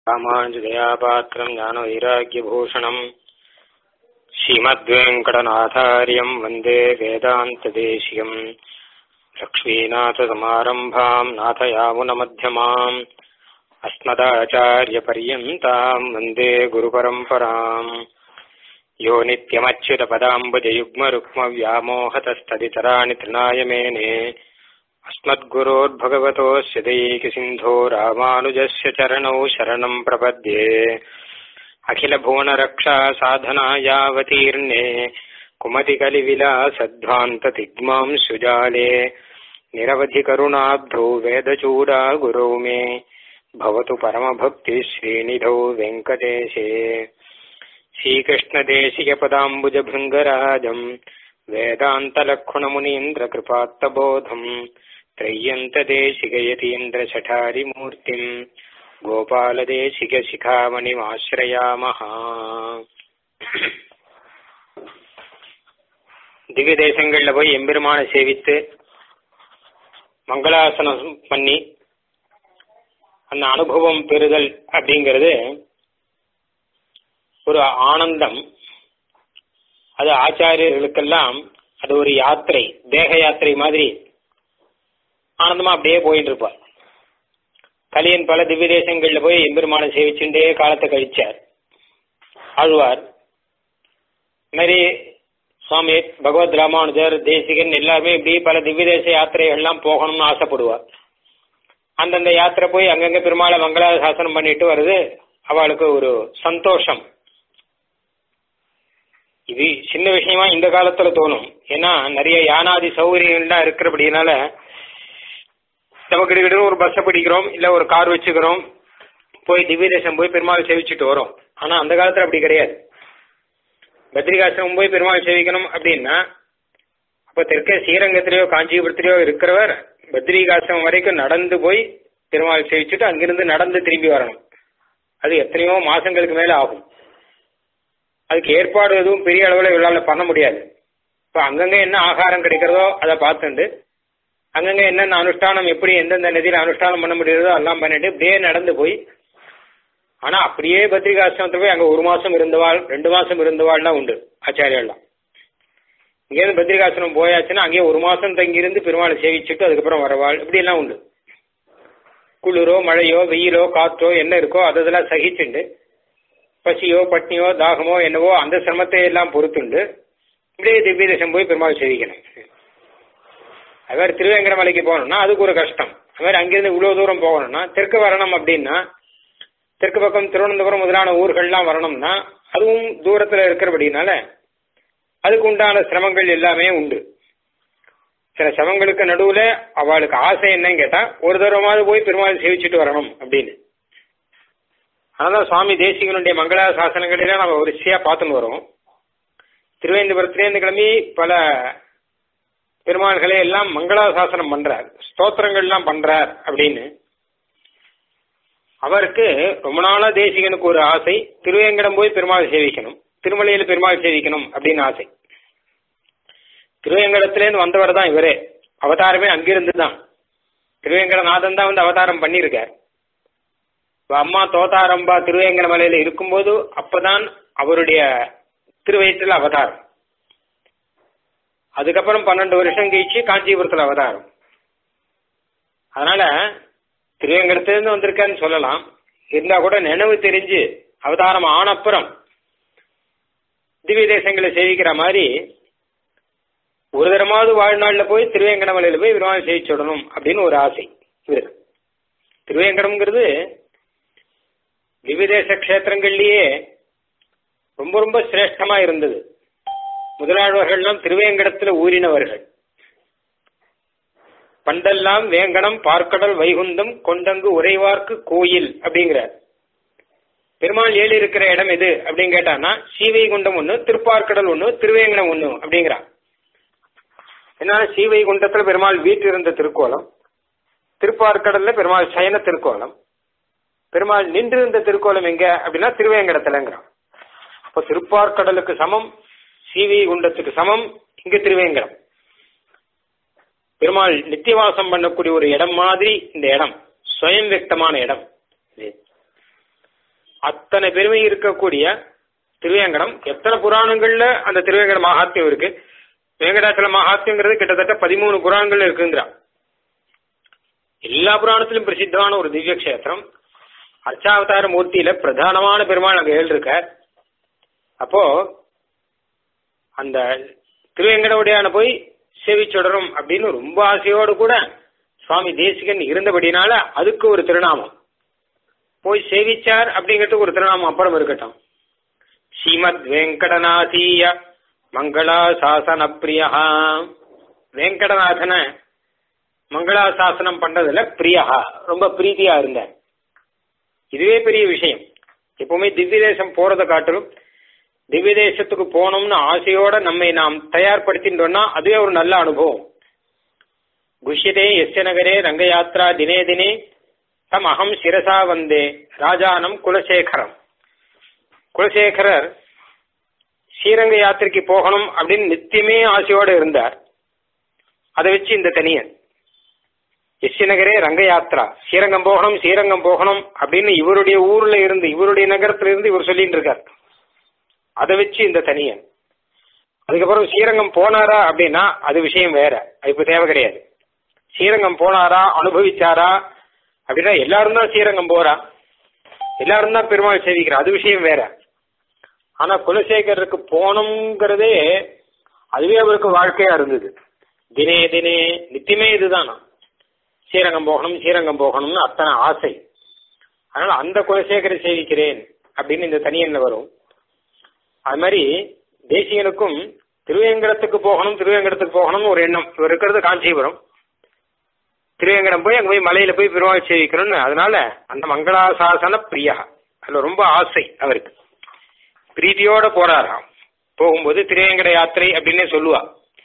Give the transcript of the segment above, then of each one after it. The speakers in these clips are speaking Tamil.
रामाञ्जदयापात्रम् ज्ञानवैराग्यभूषणम् श्रीमद्वेङ्कटनाथार्यम् वन्दे वेदान्तदेशिकम् लक्ष्मीनाथसमारम्भाम् नाथयामुनमध्यमाम् अस्मदाचार्यपर्यन्ताम् वन्दे गुरुपरम्पराम् यो नित्यमच्युतपदाम्बुजयुग्मरुक्मव्यामोहतस्तदितराणि तृणाय मेने अस्मद्गुरोर्भगवतोऽस्य दैकसिन्धो रामानुजस्य चरणौ शरणम् प्रपद्ये अखिलभुवनरक्षा साधनायावतीर्णे कुमतिकलिविलासध्वान्ततिग्मां सुजाले निरवधिकरुणाब्धौ वेदचूडा गुरौ मे भवतु परमभक्तिश्रीनिधौ वेङ्कटेशे श्रीकृष्णदेशिकपदाम्बुजभृङ्गराजम् वेदान्तलक्षुणमुनीन्द्रकृपात्तबोधम् त्रय्यन्तदेशिकयतीन्द्रशठारिमूर्तिम् गोपालदेशिकशिखामणिमाश्रयामः திவ்ய தேசங்கள்ல போய் எம்பெருமானை சேவித்து மங்களாசனம் பண்ணி அந்த அனுபவம் பெறுதல் அப்படிங்கிறது ஒரு ஆனந்தம் அது ஆச்சாரியர்களுக்கெல்லாம் அது ஒரு யாத்திரை தேக யாத்திரை மாதிரி ஆனந்தமா அப்படியே போயிட்டு இருப்பார் கலியன் பல திவ்ய தேசங்கள்ல போய் எம்பெருமானை சேவிச்சுட்டே காலத்தை கழிச்சார் ஆழ்வார் மாதிரி சுவாமி பகவத் ராமானுஜர் தேசிகன் எல்லாருமே இப்படி பல திவ்ய தேச யாத்திரைகள்லாம் போகணும்னு ஆசைப்படுவார் அந்தந்த யாத்திரை போய் அங்கங்க பெருமாளை மங்கள சாசனம் பண்ணிட்டு வருது அவளுக்கு ஒரு சந்தோஷம் இது சின்ன விஷயமா இந்த காலத்துல தோணும் ஏன்னா நிறைய யானாதி சௌகரியங்கள்லாம் இருக்கிறபடினால நமக்கு கிட்ட ஒரு பஸ்ஸை பிடிக்கிறோம் இல்ல ஒரு கார் வச்சுக்கிறோம் போய் திவ்ய தேசம் போய் பெருமாள் சேவிச்சுட்டு வரோம் ஆனா அந்த காலத்துல அப்படி கிடையாது பத்ரிகாசிரமம் போய் பெருமாள் சேவிக்கணும் அப்படின்னா அப்ப தெற்கே ஸ்ரீரங்கத்திலேயோ காஞ்சிபுரத்திலேயோ இருக்கிறவர் பத்ரிகாசிரமம் வரைக்கும் நடந்து போய் பெருமாள் சேவிச்சுட்டு அங்கிருந்து நடந்து திரும்பி வரணும் அது எத்தனையோ மாசங்களுக்கு மேல ஆகும் அதுக்கு ஏற்பாடு எதுவும் பெரிய அளவில் இவளால் பண்ண முடியாது இப்போ அங்கங்க என்ன ஆகாரம் கிடைக்கிறதோ அதை பார்த்துண்டு அங்கங்க என்னென்ன அனுஷ்டானம் எப்படி எந்தெந்த நதியில் அனுஷ்டானம் பண்ண முடியுறதோ எல்லாம் பண்ணிட்டு அப்படியே நடந்து போய் ஆனா அப்படியே பத்ரிகாசிரமத்தில் போய் அங்க ஒரு மாசம் இருந்தவாள் ரெண்டு மாசம் இருந்தவாள்லாம் உண்டு ஆச்சாரியெல்லாம் இங்கேருந்து பத்ரிகாசிரமம் போயாச்சுன்னா அங்கேயே ஒரு மாசம் தங்கியிருந்து பெருமாளை சேவிச்சுட்டு அதுக்கப்புறம் வரவாள் இப்படி எல்லாம் உண்டு குளிரோ மழையோ வெயிலோ காற்றோ என்ன இருக்கோ அதெல்லாம் சகிச்சுண்டு பசியோ பட்னியோ தாகமோ என்னவோ அந்த சிரமத்தை எல்லாம் பொறுத்துண்டு இப்படியே திவ்ய தேசம் போய் பெருமாள் சேவிக்கணும் அது மாதிரி திருவேங்கடமலைக்கு போகணும்னா அதுக்கு ஒரு கஷ்டம் அது மாதிரி அங்கிருந்து இவ்வளவு தூரம் போகணும்னா தெற்கு வரணும் அப்படின்னா தெற்கு பக்கம் திருவனந்தபுரம் முதலான ஊர்கள்லாம் வரணும்னா அதுவும் தூரத்துல இருக்கிறபடினால அதுக்கு உண்டான சிரமங்கள் எல்லாமே உண்டு சில சிரமங்களுக்கு நடுவுல அவளுக்கு ஆசை என்னன்னு கேட்டா ஒரு தூரமாவது போய் பெருமாள் சேவிச்சுட்டு வரணும் அப்படின்னு அதனால சுவாமி தேசிகனுடைய மங்கள சாசனங்களெல்லாம் நம்ம வரிசையா பார்த்துன்னு வரோம் திருவேந்தபுரத்திலேருந்து கிளம்பி பல பெருமாள்களை எல்லாம் மங்களாசாசனம் பண்றார் ஸ்தோத்திரங்கள்லாம் பண்றார் அப்படின்னு அவருக்கு ரொம்ப நாளா தேசிகனுக்கு ஒரு ஆசை திருவேங்கடம் போய் பெருமாள் சேவிக்கணும் திருமலையில பெருமாள் சேவிக்கணும் அப்படின்னு ஆசை திருவேங்கடத்திலேருந்து வந்தவர் தான் இவரே அவதாரமே அங்கிருந்து தான் திருவேங்கடநாதன் தான் வந்து அவதாரம் பண்ணியிருக்கார் அம்மா தோதாரம்பா திருவேங்கட மலையில இருக்கும்போது அப்பதான் அவருடைய திருவயிற்றில் அவதாரம் அதுக்கப்புறம் பன்னெண்டு வருஷம் கழிச்சு காஞ்சிபுரத்தில் அவதாரம் அதனால திருவேங்கடத்திலிருந்து வந்திருக்கான்னு சொல்லலாம் இருந்தா கூட நினைவு தெரிஞ்சு அவதாரம் ஆனப்புறம் திவ்ய தேசங்களை சேவிக்கிற மாதிரி ஒரு தரமாவது வாழ்நாளில் போய் திருவேங்கட மலையில போய் விரும்பாவை சேவிச்சு விடணும் அப்படின்னு ஒரு ஆசை இவருக்கு திருவேங்கடம்ங்கிறது திவ்யதேச கஷேத்திரங்கள்லயே ரொம்ப ரொம்ப சிரேஷ்டமா இருந்தது முதலாளர்கள்லாம் திருவேங்கடத்துல ஊறினவர்கள் பண்டெல்லாம் வேங்கடம் பார்க்கடல் வைகுந்தம் கொண்டங்கு உறைவார்க்கு கோயில் அப்படிங்கிறார் பெருமாள் ஏழு இருக்கிற இடம் எது அப்படின்னு கேட்டானா சீவைகுண்டம் ஒண்ணு திருப்பார்க்கடல் ஒண்ணு திருவேங்கடம் ஒண்ணு அப்படிங்கிறான் ஏன்னா சீவைகுண்டத்துல பெருமாள் வீட்டு இருந்த திருக்கோலம் திருப்பார்க்கடல்ல பெருமாள் சயன திருக்கோலம் பெருமாள் நின்றிருந்த திருக்கோலம் எங்க அப்படின்னா திருவேங்கடத்துலங்கிறான் அப்போ திருப்பார்க்கடலுக்கு சமம் சீவி குண்டத்துக்கு சமம் இங்க திருவேங்கடம் பெருமாள் நித்தியவாசம் பண்ணக்கூடிய ஒரு இடம் மாதிரி இந்த இடம் சுயம் வியக்தமான இடம் இது. அத்தனை பெருமை இருக்கக்கூடிய திருவேங்கடம் எத்தனை புராணங்கள்ல அந்த திருவேங்கட மகாத்மியம் இருக்கு வேங்கடாச்சல மகாத்மியங்கிறது கிட்டத்தட்ட பதிமூணு புராணங்கள் இருக்குங்கிறா எல்லா புராணத்திலும் பிரசித்தமான ஒரு திவ்ய கஷேத்திரம் அர்ச்சாவதார மூர்த்தியில பிரதானமான பெருமாள் அங்க இருக்கார் அப்போ அந்த திருவேங்கடவுடையான போய் சேவிச்சுடரும் அப்படின்னு ரொம்ப ஆசையோடு கூட சுவாமி தேசிகன் இருந்தபடினால அதுக்கு ஒரு திருநாமம் போய் சேவிச்சார் அப்படிங்கிறதுக்கு ஒரு திருநாமம் அப்புறம் இருக்கட்டும் ஸ்ரீமத் வெங்கடநாதீய மங்களா சாசன பிரியா வெங்கடநாதன மங்களா சாசனம் பண்றதுல பிரியா ரொம்ப பிரீதியா இருந்தார் இதுவே பெரிய விஷயம் எப்பவுமே திவ்ய தேசம் போறதை காட்டிலும் திவ்ய தேசத்துக்கு போனோம்னு ஆசையோட நம்மை நாம் தயார்படுத்தின்றோம்னா அதுவே ஒரு நல்ல அனுபவம் குஷ்யதே எஸ்ய நகரே ரங்கயாத்ரா தினே தினே தம் அகம் சிரசா வந்தே ராஜானம் குலசேகரம் குலசேகரர் ஸ்ரீரங்க யாத்திரைக்கு போகணும் அப்படின்னு நித்தியமே ஆசையோடு இருந்தார் அதை வச்சு இந்த தனியன் எஸ்ய நகரே ரங்க யாத்ரா ஸ்ரீரங்கம் போகணும் ஸ்ரீரங்கம் போகணும் அப்படின்னு இவருடைய ஊர்ல இருந்து இவருடைய நகரத்துல இருந்து இவர் சொல்லிட்டு இருக்கார் அதை வச்சு இந்த தனியன் அதுக்கப்புறம் ஸ்ரீரங்கம் போனாரா அப்படின்னா அது விஷயம் வேற அது இப்ப தேவை கிடையாது ஸ்ரீரங்கம் போனாரா அனுபவிச்சாரா அப்படின்னா எல்லாரும் தான் ஸ்ரீரங்கம் போறா எல்லாரும் தான் பெருமாள் சேவிக்கிறா அது விஷயம் வேற ஆனா குலசேகருக்கு போனோங்கிறதே அதுவே அவருக்கு வாழ்க்கையா இருந்தது தினே தினே நித்தியமே இதுதானா ஸ்ரீரங்கம் போகணும் ஸ்ரீரங்கம் போகணும்னு அத்தனை ஆசை அதனால அந்த குலசேகரை சேவிக்கிறேன் அப்படின்னு இந்த தனியன்ல வரும் அது மாதிரி தேசியனுக்கும் திருவேங்கடத்துக்கு போகணும் திருவேங்கடத்துக்கு போகணும்னு ஒரு எண்ணம் இவர் இருக்கிறது காஞ்சிபுரம் திருவேங்கடம் போய் அங்க போய் மலையில போய் பெருமாள் சேவிக்கணும்னு அதனால அந்த மங்களாசாசன பிரியா அதுல ரொம்ப ஆசை அவருக்கு பிரீதியோட போறாராம் போகும்போது திருவேங்கட யாத்திரை அப்படின்னே சொல்லுவா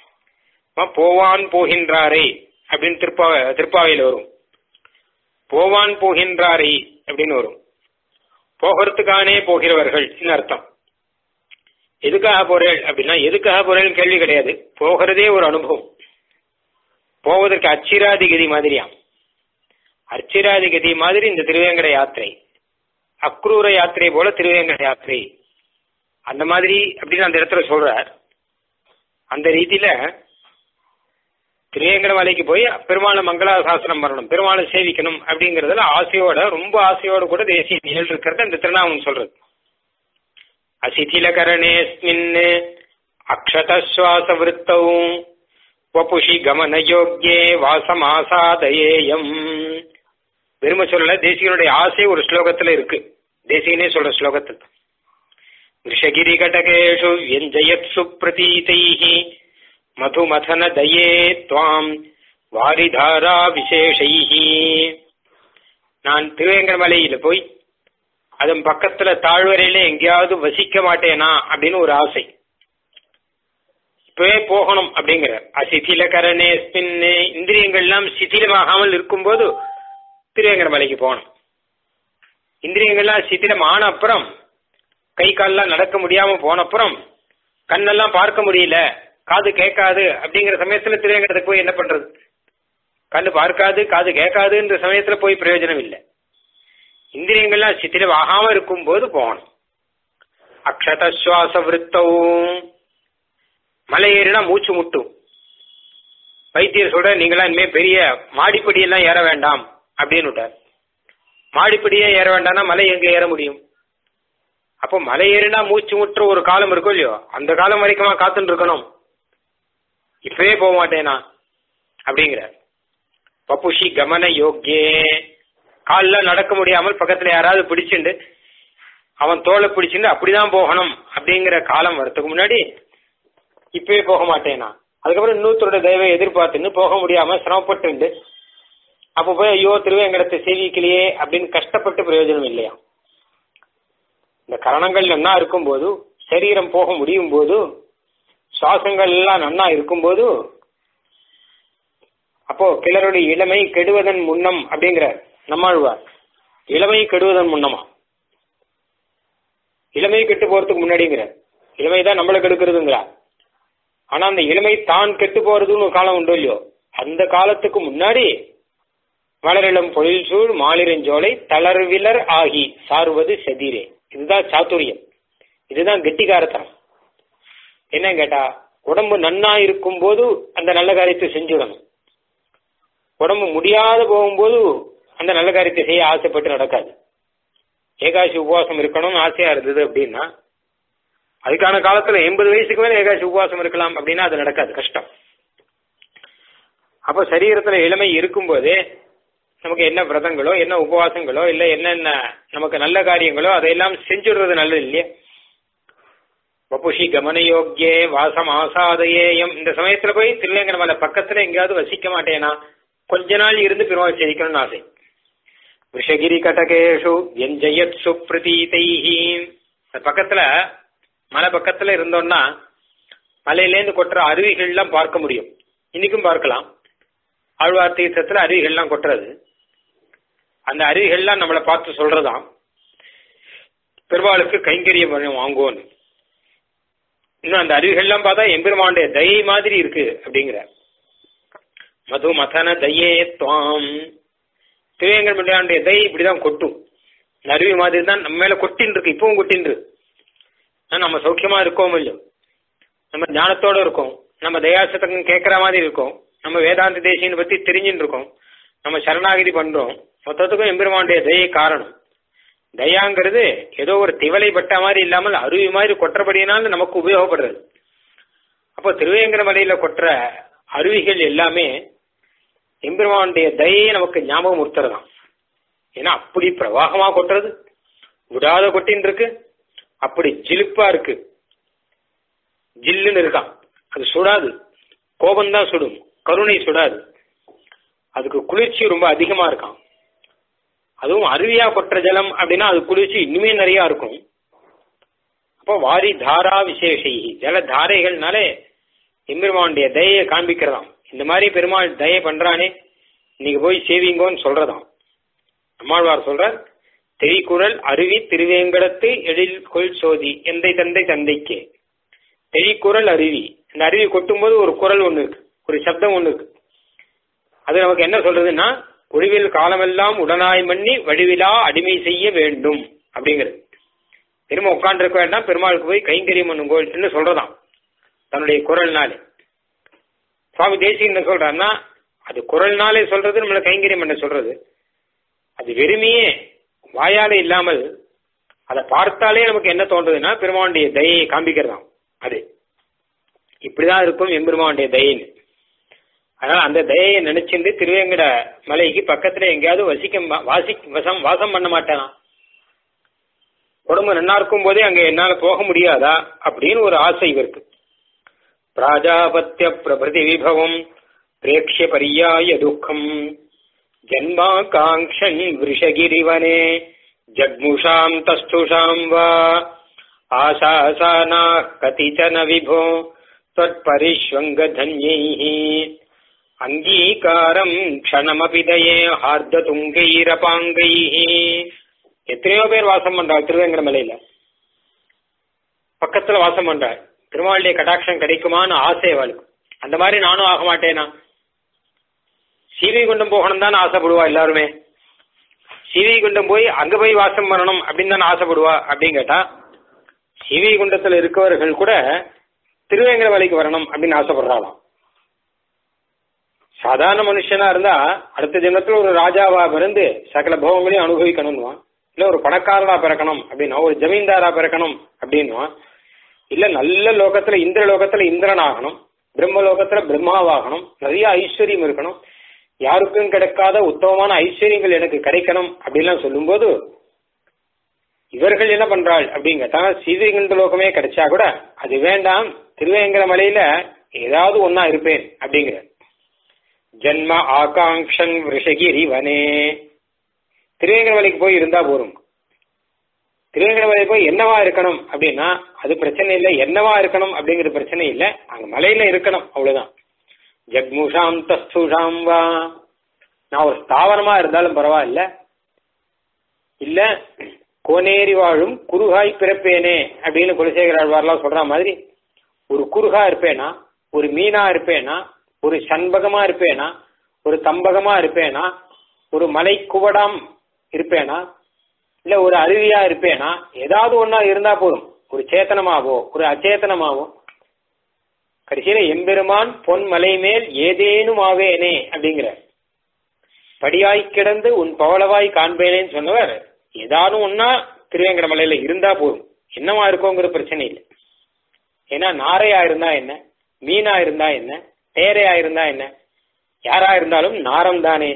போவான் போகின்றாரே அப்படின்னு திருப்பா திருப்பாவையில் வரும் போவான் போகின்றாரே அப்படின்னு வரும் போகிறதுக்கானே போகிறவர்கள் அர்த்தம் எதுக்காக போறேள் அப்படின்னா எதுக்காக போறேன்னு கேள்வி கிடையாது போகிறதே ஒரு அனுபவம் போவதற்கு அச்சிராதி கதி மாதிரியாம் அச்சிராதி கதி மாதிரி இந்த திருவேங்கட யாத்திரை அக்ரூர யாத்திரை போல திருவேங்கட யாத்திரை அந்த மாதிரி அப்படின்னு அந்த இடத்துல சொல்றார் அந்த ரீதியில திருவேங்கட மலைக்கு போய் பெருமாளை மங்களாசாசனம் பண்ணணும் பெருமாளை சேவிக்கணும் அப்படிங்கறதுல ஆசையோட ரொம்ப ஆசையோட கூட தேசிய நிகழ் இருக்கிறது அந்த திருநாமம் சொல்றது அசிதிலகரணேஸ்மின் அக்ஷதஸ்வாச விருத்தௌ வபுஷி கமனயோக்கியே வாசமாசாதயேயம் பெருமை சொல்லல தேசிகனுடைய ஆசை ஒரு ஸ்லோகத்துல இருக்கு தேசிகனே சொல்ற ஸ்லோகத்தில் ரிஷகிரி கடகேஷு வியஞ்சயத் சுப்ரதீதைஹி மதுமதன தயே துவாம் வாரிதாரா விசேஷைஹி நான் திருவேங்கடமலையில போய் அதன் பக்கத்துல தாழ்வரையில எங்கேயாவது வசிக்க மாட்டேனா அப்படின்னு ஒரு ஆசை இப்பவே போகணும் அப்படிங்கிற அசிதில கரணே ஸ்பின்னு இந்திரியங்கள்லாம் சிதிலமாகாமல் இருக்கும்போது திருவேங்கட மலைக்கு போகணும் இந்திரியங்கள்லாம் சிதிலம் ஆன அப்புறம் கை கால்லாம் நடக்க முடியாம போன அப்புறம் கண்ணெல்லாம் பார்க்க முடியல காது கேட்காது அப்படிங்கிற சமயத்துல திருவேங்கடத்துக்கு போய் என்ன பண்றது கண்ணு பார்க்காது காது கேட்காதுன்ற சமயத்துல போய் பிரயோஜனம் இல்லை இந்திரியங்கள்லாம் சித்திரம் ஆகாம இருக்கும் போது போகணும் அக்ஷதஸ்வாச விருத்தவும் மலை ஏறினா மூச்சு முட்டும் வைத்தியர் சொல்ற நீங்களாம் இனிமே பெரிய மாடிப்படியெல்லாம் ஏற வேண்டாம் அப்படின்னு விட்டார் மாடிப்படியே ஏற வேண்டாம்னா மலை எங்க ஏற முடியும் அப்போ மலை ஏறினா மூச்சு முட்டுற ஒரு காலம் இருக்கும் இல்லையோ அந்த காலம் வரைக்குமா காத்துட்டு இருக்கணும் இப்பவே போக மாட்டேனா அப்படிங்கிறார் பப்புஷி கமன யோக்கியே காலில் நடக்க முடியாமல் பக்கத்துல யாராவது பிடிச்சிண்டு அவன் தோலை பிடிச்சிண்டு அப்படிதான் போகணும் அப்படிங்கிற காலம் வரத்துக்கு முன்னாடி இப்பவே போக மாட்டேனா அதுக்கப்புறம் இன்னொருத்தரோட தயவை எதிர்பார்த்துன்னு போக முடியாம சிரமப்பட்டு அப்ப போய் ஐயோ திருவேங்கடத்தை சேவிக்கலையே அப்படின்னு கஷ்டப்பட்டு பிரயோஜனம் இல்லையா இந்த கரணங்கள் நன்னா இருக்கும்போது சரீரம் போக முடியும் போது சுவாசங்கள் எல்லாம் நன்னா இருக்கும்போது அப்போ கிளருடைய இளமை கெடுவதன் முன்னம் அப்படிங்கிறார் நம்மாழ்வார் இளமை கெடுவதன் முன்னமா இளமை கெட்டு போறதுக்கு முன்னாடிங்கிறார் இளமை தான் நம்மளை கெடுக்கிறதுங்கிறார் ஆனா அந்த இளமை தான் கெட்டு போறதுன்னு ஒரு காலம் உண்டு இல்லையோ அந்த காலத்துக்கு முன்னாடி வளரிளம் பொழில் சூழ் மாலிரஞ்சோலை தளர்விலர் ஆகி சார்வது செதிரே இதுதான் சாத்துரியம் இதுதான் கெட்டிகாரத்தனம் என்ன கேட்டா உடம்பு நன்னா இருக்கும் போது அந்த நல்ல காரியத்தை செஞ்சுடணும் உடம்பு முடியாத போகும்போது அந்த நல்ல காரியத்தை செய்ய ஆசைப்பட்டு நடக்காது ஏகாசி உபவாசம் இருக்கணும்னு ஆசையா இருந்தது அப்படின்னா அதுக்கான காலத்துல எண்பது வயசுக்கு மேல ஏகாசி உபவாசம் இருக்கலாம் அப்படின்னா அது நடக்காது கஷ்டம் அப்ப சரீரத்துல இளமை இருக்கும்போதே நமக்கு என்ன விரதங்களோ என்ன உபவாசங்களோ இல்ல என்னென்ன நமக்கு நல்ல காரியங்களோ அதையெல்லாம் செஞ்சுடுறது நல்லது இல்லையா வபுஷி கமனயோக்கியே வாசம் ஆசாதையேயம் இந்த சமயத்துல போய் திருவேங்கடமலை பக்கத்துல எங்கேயாவது வசிக்க மாட்டேனா கொஞ்ச நாள் இருந்து பெருமாள் சேவிக்கணும்னு ஆசை விஷகிரி கடகேஷு எஞ்சயத் சுப்ரதீதைஹி பக்கத்துல மலை பக்கத்துல இருந்தோம்னா மலையிலேருந்து கொட்டுற அருவிகள்லாம் பார்க்க முடியும் இன்னைக்கும் பார்க்கலாம் ஆழ்வார் தீர்த்தத்துல அருவிகள்லாம் கொட்டுறது அந்த அருவிகள்லாம் நம்மளை பார்த்து சொல்றதாம் பெருமாளுக்கு கைங்கரியம் வாங்குவோன்னு இன்னும் அந்த அருவிகள்லாம் பார்த்தா எம்பெருமானுடைய தயை மாதிரி இருக்கு அப்படிங்கிற மது மதன தையே துவாம் திருவேங்கடமுடியானுடைய தயை இப்படிதான் கொட்டும் இந்த அருவி மாதிரி தான் நம்ம மேல கொட்டின்னு இருக்கு இப்பவும் கொட்டின்னு இருக்கு நம்ம சௌக்கியமா இருக்கோம் இல்லையோ நம்ம ஞானத்தோட இருக்கோம் நம்ம தயாசத்தகம் கேட்கற மாதிரி இருக்கோம் நம்ம வேதாந்த தேசியனை பத்தி தெரிஞ்சுட்டு இருக்கோம் நம்ம சரணாகிதி பண்றோம் மொத்தத்துக்கும் எம்பெருமானுடைய தயை காரணம் தயாங்கிறது ஏதோ ஒரு திவலை பட்ட மாதிரி இல்லாமல் அருவி மாதிரி கொட்டுறபடியினால நமக்கு உபயோகப்படுறது அப்போ திருவேங்கட மலையில கொட்டுற அருவிகள் எல்லாமே எம்பெருமானுடைய தயையை நமக்கு ஞாபகம் உறுத்துறதாம் ஏன்னா அப்படி பிரவாகமா கொட்டுறது விடாத கொட்டின்னு இருக்கு அப்படி ஜிலிப்பா இருக்கு ஜில்லுன்னு இருக்கான் அது சுடாது கோபம்தான் சுடும் கருணை சுடாது அதுக்கு குளிர்ச்சி ரொம்ப அதிகமா இருக்கான் அதுவும் அருவியா கொற்ற ஜலம் அப்படின்னா அது குளிர்ச்சி இன்னுமே நிறைய இருக்கும் அப்போ வாரி தாரா விசேஷி ஜல தாரைகள்னாலே எம்பெருமானுடைய தயையை காண்பிக்கிறதாம் இந்த மாதிரி பெருமாள் தயை பண்றானே நீங்க போய் சேவிங்கோன்னு சொல்றதாம் அம்மாழ்வார் சொல்றார் தெளிக்குறள் அருவி திருவேங்கடத்து எழில் கொள் சோதி எந்தை தந்தை தந்தைக்கே தெளிக்குறள் அருவி இந்த அருவி கொட்டும்போது ஒரு குரல் ஒண்ணு இருக்கு ஒரு சப்தம் ஒண்ணு இருக்கு அது நமக்கு என்ன சொல்றதுன்னா ஒழிவில் காலமெல்லாம் உடனாய் மண்ணி வடிவிலா அடிமை செய்ய வேண்டும் அப்படிங்கிறது திரும்ப உட்காந்துருக்க வேண்டாம் பெருமாளுக்கு போய் கைங்கரியம் பண்ணுங்கோள் என்று சொல்றதாம் தன்னுடைய குரல்னாலே சுவாமி தேசிய என்ன சொல்றாருன்னா அது குரல்னாலே சொல்றது நம்மள கைங்கரியம் பண்ண சொல்றது அது வெறுமையே வாயாலே இல்லாமல் அதை பார்த்தாலே நமக்கு என்ன தோன்றதுன்னா பெருமானுடைய தயையை காண்பிக்கிறதாம் அது இப்படிதான் இருக்கும் எம்பெருமானுடைய தயின்னு அதனால அந்த தயையை நினைச்சிருந்து திருவேங்கட மலைக்கு பக்கத்துல எங்கேயாவது வசிக்க வாசி வசம் வாசம் பண்ண மாட்டானா உடம்பு நன்னா இருக்கும் போதே அங்க என்னால போக முடியாதா அப்படின்னு ஒரு ஆசை இவருக்கு பிராஜாபத்திய பிரபதி விபவம் பிரேக்ஷ பரியாய துக்கம் ஜன்மா காங்க்ஷன் விஷகிரிவனே ஜக்முஷாம் தஸ்துஷாம் வா ஆசாசானா கதிச்சன விபோ त्वत्परिष्वङ्गधन्यैः அங்கீகாரம் க்ஷணமபி தயே ஹார்ததுங்கைரபாங்கைः எத்தனையோ பேர் வாசம் பண்றாள் திருவேங்கட மலையில பக்கத்துல வாசம் பண்றாள் திருமாவளிய கடாட்சம் கிடைக்குமான்னு ஆசை அவளுக்கு அந்த மாதிரி நானும் ஆக மாட்டேனா சீவைகுண்டம் போகணும் தான் ஆசைப்படுவா எல்லாருமே சீவைகுண்டம் போய் அங்க போய் வாசம் பண்ணணும் அப்படின்னு தானே ஆசைப்படுவா அப்படின்னு கேட்டா சீவைகுண்டத்துல இருக்கவர்கள் கூட திருவேங்கட மலைக்கு வரணும் அப்படின்னு ஆசைப்படுறாளாம் சாதாரண மனுஷனா இருந்தா அடுத்த ஜென்மத்துல ஒரு ராஜாவா பிறந்து சகல போகங்களையும் அனுபவிக்கணும்னுவான் இல்ல ஒரு பணக்காரனா பிறக்கணும் அப்படின்னா ஒரு ஜமீன்தாரா பிறக்கணும் அப்படின்னுவான் இல்ல நல்ல லோகத்துல இந்திர லோகத்துல இந்திரன் ஆகணும் பிரம்ம லோகத்துல பிரம்மாவாகணும் நிறைய ஐஸ்வர்யம் இருக்கணும் யாருக்கும் கிடைக்காத உத்தமமான ஐஸ்வர்யங்கள் எனக்கு கிடைக்கணும் அப்படின்லாம் சொல்லும்போது இவர்கள் என்ன பண்றாள் அப்படின்னு கேட்டா சீதைகண்ட லோகமே கிடைச்சா கூட அது வேண்டாம் திருவேங்கர மலையில ஏதாவது ஒன்னா இருப்பேன் அப்படிங்கிற ஜன்ம ஆகாங்ஷன் ரிஷகிரி வனே திருவேங்கர மலைக்கு போய் இருந்தா போரும் திருவேங்கர மலைக்கு போய் என்னவா இருக்கணும் அப்படின்னா அது பிரச்சனை இல்லை என்னவா இருக்கணும் அப்படிங்கிற பிரச்சனை இல்லை அங்க மலையில இருக்கணும் அவ்வளவுதான் ஜக்முஷாம் தஸ்துஷாம் வா நான் ஒரு ஸ்தாவரமா இருந்தாலும் பரவாயில்ல இல்ல கோனேரி வாழும் குறுகாய் பிறப்பேனே அப்படின்னு குலசேகர ஆழ்வார்லாம் சொல்ற மாதிரி ஒரு குறுகா இருப்பேனா ஒரு மீனா இருப்பேனா ஒரு சண்பகமா இருப்பேனா ஒரு தம்பகமா இருப்பேனா ஒரு மலை குவடாம் இருப்பேனா இல்ல ஒரு அருவியா இருப்பேனா ஏதாவது ஒன்னா இருந்தா போதும் ஒரு சேத்தனமாவோ ஒரு அச்சேதனமாவோ கடைசியில எம்பெருமான் பொன் மலை மேல் ஏதேனும் ஆவேனே அப்படிங்கிற படியாய் கிடந்து உன் பவளவாய் காண்பேனேன்னு சொன்னவர் ஏதானும் ஒன்னா திருவேங்கட மலையில இருந்தா போதும் என்னவா இருக்கோங்கிற பிரச்சனை இல்லை ஏன்னா நாரையா இருந்தா என்ன மீனா இருந்தா என்ன தேரையா இருந்தா என்ன யாரா இருந்தாலும் நாரம் தானே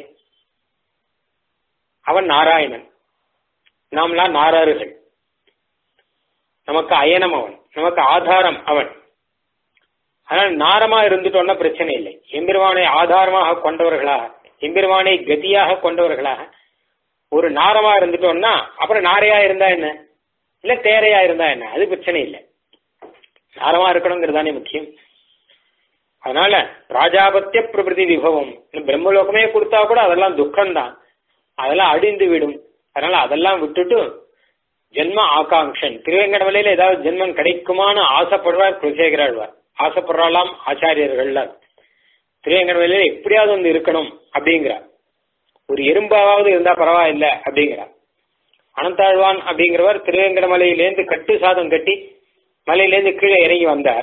அவன் நாராயணன் நாம்லாம் நாராறுகள் நமக்கு அயனம் அவன் நமக்கு ஆதாரம் அவன் ஆனால் நாரமா இருந்துட்டோம்னா பிரச்சனை இல்லை எம்பெருமானை ஆதாரமாக கொண்டவர்களாக எம்பெருமானை கதியாக கொண்டவர்களாக ஒரு நாரமா இருந்துட்டோம்னா அப்புறம் நாரையா இருந்தா என்ன இல்ல தேரையா இருந்தா என்ன அது பிரச்சனை இல்லை நாரமா இருக்கணுங்கிறது தானே முக்கியம் அதனால ராஜாபத்திய பிரபிருதி விபவம் பிரம்மலோகமே கொடுத்தா கூட அதெல்லாம் துக்கம்தான் அதெல்லாம் அடிந்து விடும் அதனால அதெல்லாம் விட்டுட்டு ஜென்ம ஆகாங்ஷன் திருவேங்கடமலையில ஏதாவது ஜென்மம் கிடைக்குமான்னு ஆசைப்படுறார் குலசேகராழ்வார் ஆசைப்படுறாலாம் ஆச்சாரியர்கள்ல திருவேங்கடமலையில எப்படியாவது வந்து இருக்கணும் அப்படிங்கிறார் ஒரு எறும்பாவது இருந்தா பரவாயில்ல அப்படிங்கிறார் அனந்தாழ்வான் அப்படிங்கிறவர் திருவேங்கடமலையிலேருந்து கட்டு சாதம் கட்டி மலையிலேருந்து கீழே இறங்கி வந்தார்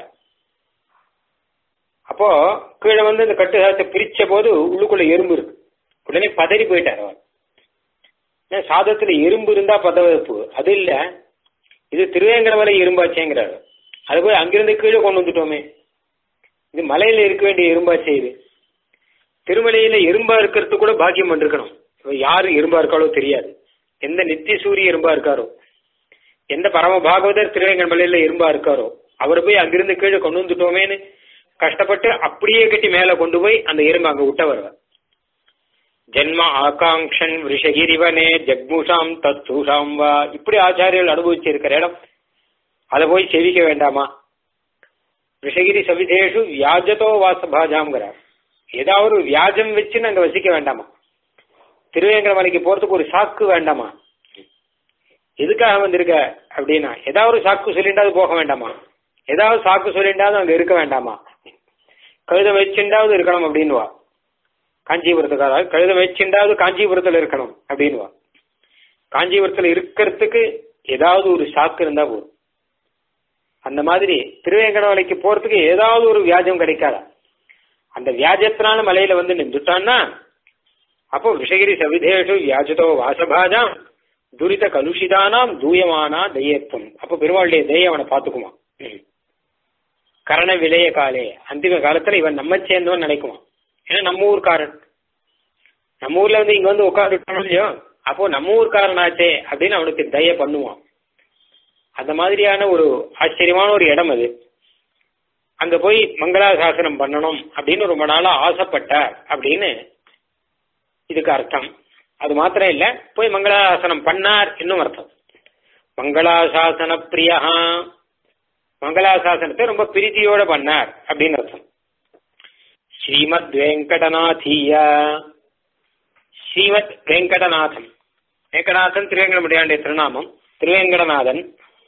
அப்போ கீழே வந்து இந்த கட்டு சாதத்தை பிரிச்ச போது உள்ளுக்குள்ள எறும்பு இருக்கு உடனே பதறி போயிட்டார் அவர் சாதத்துல எறும்பு இருந்தா பதவப்பு அது இல்ல இது திருவேங்கடமலை எறும்பாச்சேங்கிறாரு அது போய் அங்கிருந்து கீழே கொண்டு வந்துட்டோமே இது மலையில இருக்க வேண்டிய எறும்பாச்சே இது திருமலையில எறும்பா இருக்கிறது கூட பாக்கியம் பண்ணிருக்கணும் யாரு எறும்பா இருக்காளோ தெரியாது எந்த நித்திய சூரிய எறும்பா இருக்காரோ எந்த பரம பாகவதர் திருவேங்கடமலையில எறும்பா இருக்காரோ அவர் போய் அங்கிருந்து கீழே கொண்டு வந்துட்டோமேன்னு கஷ்டப்பட்டு அப்படியே கட்டி மேல கொண்டு போய் அந்த எறும்பு அங்க விட்ட வருவார் ஜென்ம ஆகாங்ஷன் ரிஷகிரிவனே ஜக்முஷாம் தத்துஷாம் வா இப்படி ஆச்சாரியர்கள் அனுபவிச்சிருக்கிற இடம் அதை போய் செவிக்க வேண்டாமா ரிஷகிரி சவிதேஷு வியாஜத்தோ வாசபாஜாங்கிறார் ஏதாவது ஒரு வியாஜம் வச்சு அங்க வசிக்க வேண்டாமா திருவேங்கட மலைக்கு போறதுக்கு ஒரு சாக்கு வேண்டாமா எதுக்காக வந்திருக்க அப்படின்னா ஏதாவது ஒரு சாக்கு சொல்லிண்டாவது போக வேண்டாமா ஏதாவது சாக்கு சொல்லிண்டாவது அங்க இருக்க வேண்டாமா கழுத வச்சுண்டாவது இருக்கணும் அப்படின்வா காஞ்சிபுரத்துக்காக கழுத வச்சுண்டாவது காஞ்சிபுரத்துல இருக்கணும் அப்படின்வா காஞ்சிபுரத்துல இருக்கிறதுக்கு ஏதாவது ஒரு சாக்கு இருந்தா போதும் அந்த மாதிரி திருவேங்கடமலைக்கு போறதுக்கு ஏதாவது ஒரு வியாஜம் கிடைக்காதா அந்த வியாஜத்தினால மலையில வந்து நின்றுட்டான்னா அப்போ விஷகிரி சவிதேஷு வியாஜதோ வாசபாஜாம் துரித கலுஷிதானாம் தூயமானா தயத்துவம் அப்போ பெருமாளுடைய தய அவனை பார்த்துக்குமா கரண விளைய காலே அந்திம காலத்துல இவன் நம்ம சேர்ந்தவன் நினைக்குவான் ஏன்னா நம்ம ஊர்க்காரன் நம்ம ஊர்ல வந்து இங்க வந்து உட்காந்துட்டானோ இல்லையோ அப்போ நம்ம ஊர்க்காரனாச்சே அப்படின்னு அவனுக்கு தய பண்ணுவான் அந்த மாதிரியான ஒரு ஆச்சரியமான ஒரு இடம் அது அங்க போய் மங்களாசாசனம் பண்ணணும் அப்படின்னு ரொம்ப நாளா ஆசைப்பட்டார் அப்படின்னு இதுக்கு அர்த்தம் அது மாத்திரம் இல்ல போய் மங்களாசாசனம் பண்ணார் இன்னும் அர்த்தம் மங்களாசாசன பிரியா மங்களாசாசனத்தை ரொம்ப பிரீத்தியோட பண்ணார் அப்படின்னு அர்த்தம் ஸ்ரீமத் வெங்கடநாதீய ஸ்ரீமத் வெங்கடநாதன் வெங்கடநாதன் திருவேங்கடமுடியாண்டிய திருநாமம் திருவேங்கடநாதன்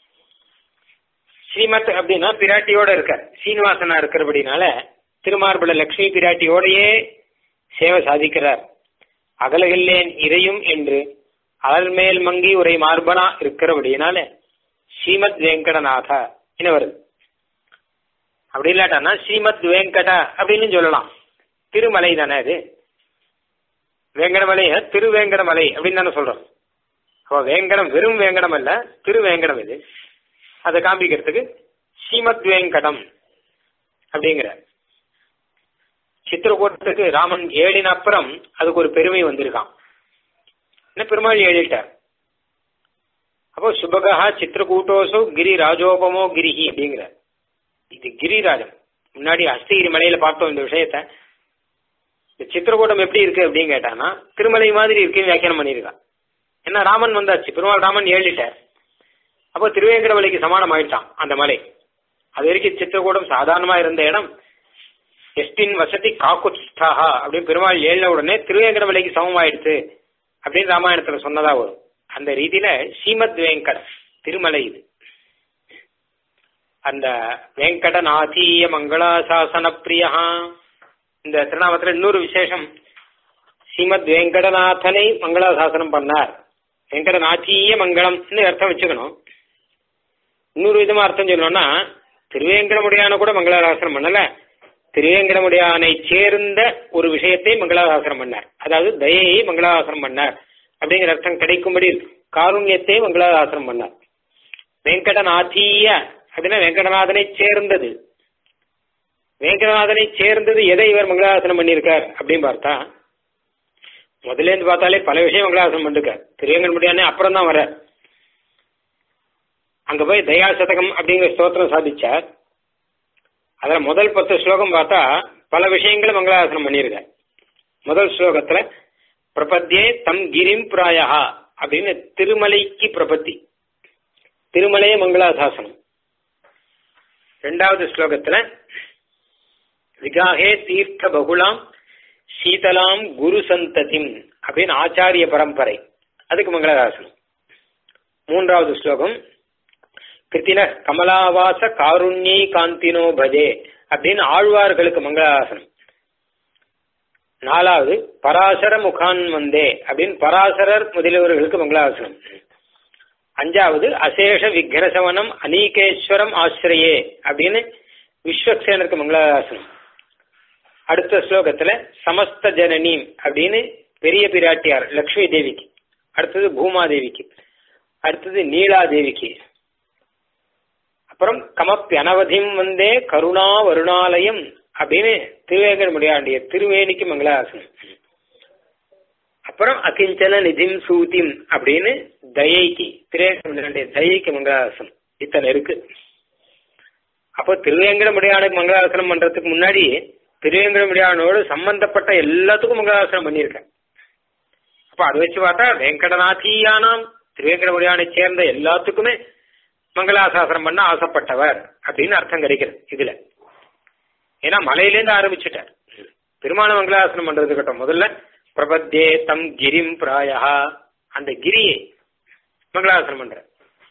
ஸ்ரீமத் அப்படின்னா பிராட்டியோட இருக்கார் சீனிவாசனா இருக்கிறபடினால திருமார்பல லட்சுமி பிராட்டியோடையே சேவை சாதிக்கிறார் அகலகில்லேன் இறையும் என்று அலர்மேல் மங்கி உரை மார்பனா இருக்கிறபடினால ஸ்ரீமத் வெங்கடநாத என்ன வருது அப்படி இல்லாட்டானா ஸ்ரீமத் வெங்கட அப்படின்னு சொல்லலாம் திருமலை தானே அது வேங்கடமலை திருவேங்கடமலை அப்படின்னு தானே சொல்றோம் அப்போ வேங்கடம் வெறும் வேங்கடம் அல்ல திருவேங்கடம் இது அதை காண்பிக்கிறதுக்கு ஸ்ரீமத் வேங்கடம் அப்படிங்கிற சித்திரக்கூட்டத்துக்கு ராமன் ஏழின அப்புறம் அதுக்கு ஒரு பெருமை வந்திருக்கான் என்ன பெருமாள் ஏழிட்டார் அப்போ சுபகா சித்திரக்கூட்டோசோ கிரி ராஜோபமோ கிரிஹி அப்படிங்கிற இது கிரிராஜன் முன்னாடி அஸ்தகிரி மலையில பார்த்தோம் இந்த விஷயத்த இந்த சித்திரக்கூட்டம் எப்படி இருக்கு அப்படின்னு கேட்டானா திருமலை மாதிரி இருக்குன்னு வியாக்கியானம் பண்ணியிருக்கான் ஏன்னா ராமன் வந்தாச்சு பெருமாள் ராமன் ஏழிட்டார் அப்போ திருவேங்கடமலைக்கு சமானம் ஆயிட்டான் அந்த மலை அது வரைக்கும் சித்திரக்கூடம் சாதாரணமா இருந்த இடம் எஸ்டின் வசதி காக்குத்ஸ்தாஹா அப்படின்னு பெருமாள் ஏழின உடனே திருவேங்கடமலைக்கு சமமாயிடுச்சு அப்படின்னு ராமாயணத்துல சொன்னதா வரும் அந்த ரீதியில ஸ்ரீமத் வேங்கட திருமலை இது அந்த வெங்கடநாதீய மங்களாசாசன பிரியா இந்த திருநாமத்துல இன்னொரு விசேஷம் ஸ்ரீமத் வெங்கடநாதனை மங்களாசாசனம் பண்ணார் வெங்கடநாச்சிய மங்களம்னு அர்த்தம் வச்சுக்கணும் இன்னொரு விதமா அர்த்தம் சொல்லணும்னா திருவேங்கடமுடியான கூட மங்களாசாசனம் பண்ணல திருவேங்கடமுடியானை சேர்ந்த ஒரு விஷயத்தை மங்களாசாசனம் பண்ணார் அதாவது தயையை மங்களாசாசனம் பண்ணார் அப்படிங்கிற அர்த்தம் கிடைக்கும்படி காருண்யத்தை மங்களாசாசனம் பண்ணார் வெங்கடநாதீய அப்படின்னா வெங்கடநாதனை சேர்ந்தது வெங்கடநாதனை சேர்ந்தது எதை இவர் மங்களாசனம் பண்ணியிருக்கார் அப்படின்னு பார்த்தா முதல்ல இருந்து பார்த்தாலே பல விஷயம் மங்களாசனம் பண்ணிருக்கார் திருவேங்கடமுடியானே அப்புறம் தான் வர அங்க போய் தயா சதகம் அப்படிங்கிற ஸ்தோத்திரம் சாதிச்சார் அதுல முதல் பத்து ஸ்லோகம் பார்த்தா பல விஷயங்களை மங்களாசனம் பண்ணியிருக்கார் முதல் ஸ்லோகத்துல பிரபத்தியே தம் கிரிம் பிராயா அப்படின்னு திருமலைக்கு பிரபத்தி திருமலையே மங்களாசாசனம் ரெண்டாவது ஸ்லோகத்துல விகாகே தீர்த்த பகுலாம் சீதலாம் குரு சந்ததிம் அப்படின்னு ஆச்சாரிய பரம்பரை அதுக்கு மங்களாசாசனம் மூன்றாவது ஸ்லோகம் கிருத்தின கமலாவாச காருண்யை காந்தினோ பஜே அப்படின்னு ஆழ்வார்களுக்கு மங்களாசனம் நாலாவது பராசர முகான் வந்தே அப்படின்னு பராசரர் முதலியவர்களுக்கு மங்களாசனம் அஞ்சாவது அசேஷ விக்னசவனம் அநீகேஸ்வரம் ஆசிரியே அப்படின்னு விஸ்வக்சேனருக்கு மங்களாசனம் அடுத்த ஸ்லோகத்துல சமஸ்த ஜனனீம் அப்படின்னு பெரிய பிராட்டியார் லக்ஷ்மி தேவிக்கு அடுத்தது பூமாதேவிக்கு அடுத்தது நீலா தேவிக்கு அப்புறம் கமப்பி அனவதிம் வந்தே கருணா வருணாலயம் அப்படின்னு திருவேங்கட முடியாண்டிய திருவேணிக்கு மங்களாசனம் அப்புறம் அகிஞ்சன நிதிம் சூதிம் அப்படின்னு தயைக்கு திருவேங்கட தயைக்கு மங்களாசனம் இத்தனை இருக்கு அப்போ திருவேங்கட முடியானுக்கு மங்களாசனம் பண்றதுக்கு முன்னாடி திருவேங்கட முடியானோடு சம்பந்தப்பட்ட எல்லாத்துக்கும் மங்களாசனம் பண்ணியிருக்கேன் அப்ப அதை வச்சு பார்த்தா வெங்கடநாதியானாம் திருவேங்கட முடியானை சேர்ந்த எல்லாத்துக்குமே மங்களாசாசனம் பண்ண ஆசைப்பட்டவர் அப்படின்னு அர்த்தம் கிடைக்கிறது இதுல ஏன்னா மலையிலேருந்து ஆரம்பிச்சுட்டார் பெருமான மங்களாசனம் பண்றது கட்டம் முதல்ல பிரபத்தே தம் கிரிம் பிராயா அந்த கிரியை மங்களாசனம் பண்ற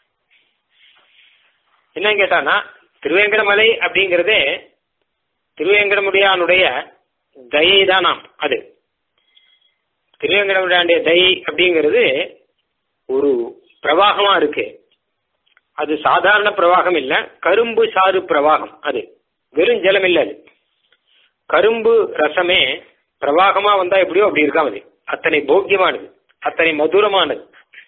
என்ன கேட்டானா திருவேங்கடமலை அப்படிங்கிறதே திருவேங்கடமுடியானுடைய தயை தானாம் அது திருவேங்கடமுடியானுடைய தயை அப்படிங்கிறது ஒரு பிரவாகமா இருக்கு அது சாதாரண பிரவாகம் இல்ல கரும்பு சாறு பிரவாகம் அது வெறும் ஜலம் இல்ல அது கரும்பு ரசமே பிரவாகமா வந்தா எப்படியோ அப்படி இருக்காம் அது அத்தனை போக்கியமானது அத்தனை மதுரமானது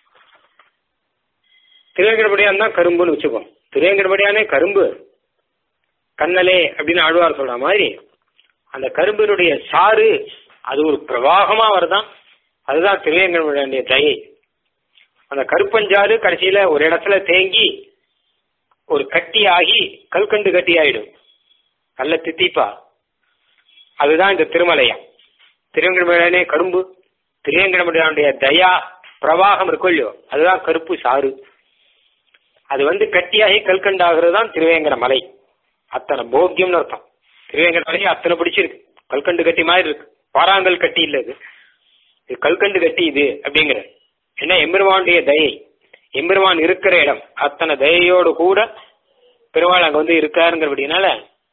திருவேங்கடபடியான் தான் கரும்புன்னு வச்சுக்கோம் திருவேங்கடபடியானே கரும்பு கண்ணலே அப்படின்னு ஆழ்வார் சொல்ற மாதிரி அந்த கரும்பினுடைய சாறு அது ஒரு பிரவாகமா வருதான் அதுதான் திருவேங்கடபடியானுடைய தயை அந்த கருப்பஞ்சாறு கடைசியில ஒரு இடத்துல தேங்கி ஒரு கட்டி ஆகி கல்கண்டு கட்டி ஆயிடும் நல்ல தித்திப்பா அதுதான் இந்த திருமலையம் திருவேங்கடமலையானே கரும்பு திருவேங்கடமலையானுடைய தயா பிரவாகம் இருக்கும் இல்லையோ அதுதான் கருப்பு சாறு அது வந்து கட்டியாகி கல்கண்டு ஆகிறது தான் திருவேங்கட மலை அத்தனை போக்கியம்னு அர்த்தம் திருவேங்கட மலை அத்தனை பிடிச்சிருக்கு கல்கண்டு கட்டி மாதிரி இருக்கு பாறாங்கல் கட்டி இல்ல இது இது கல்கண்டு கட்டி இது அப்படிங்கிற என்ன எம்பெருமானுடைய தயை எம்பெருமான் இருக்கிற இடம் அத்தனை தயையோடு கூட பெருமாள் அங்க வந்து இருக்காருங்கிறபடினால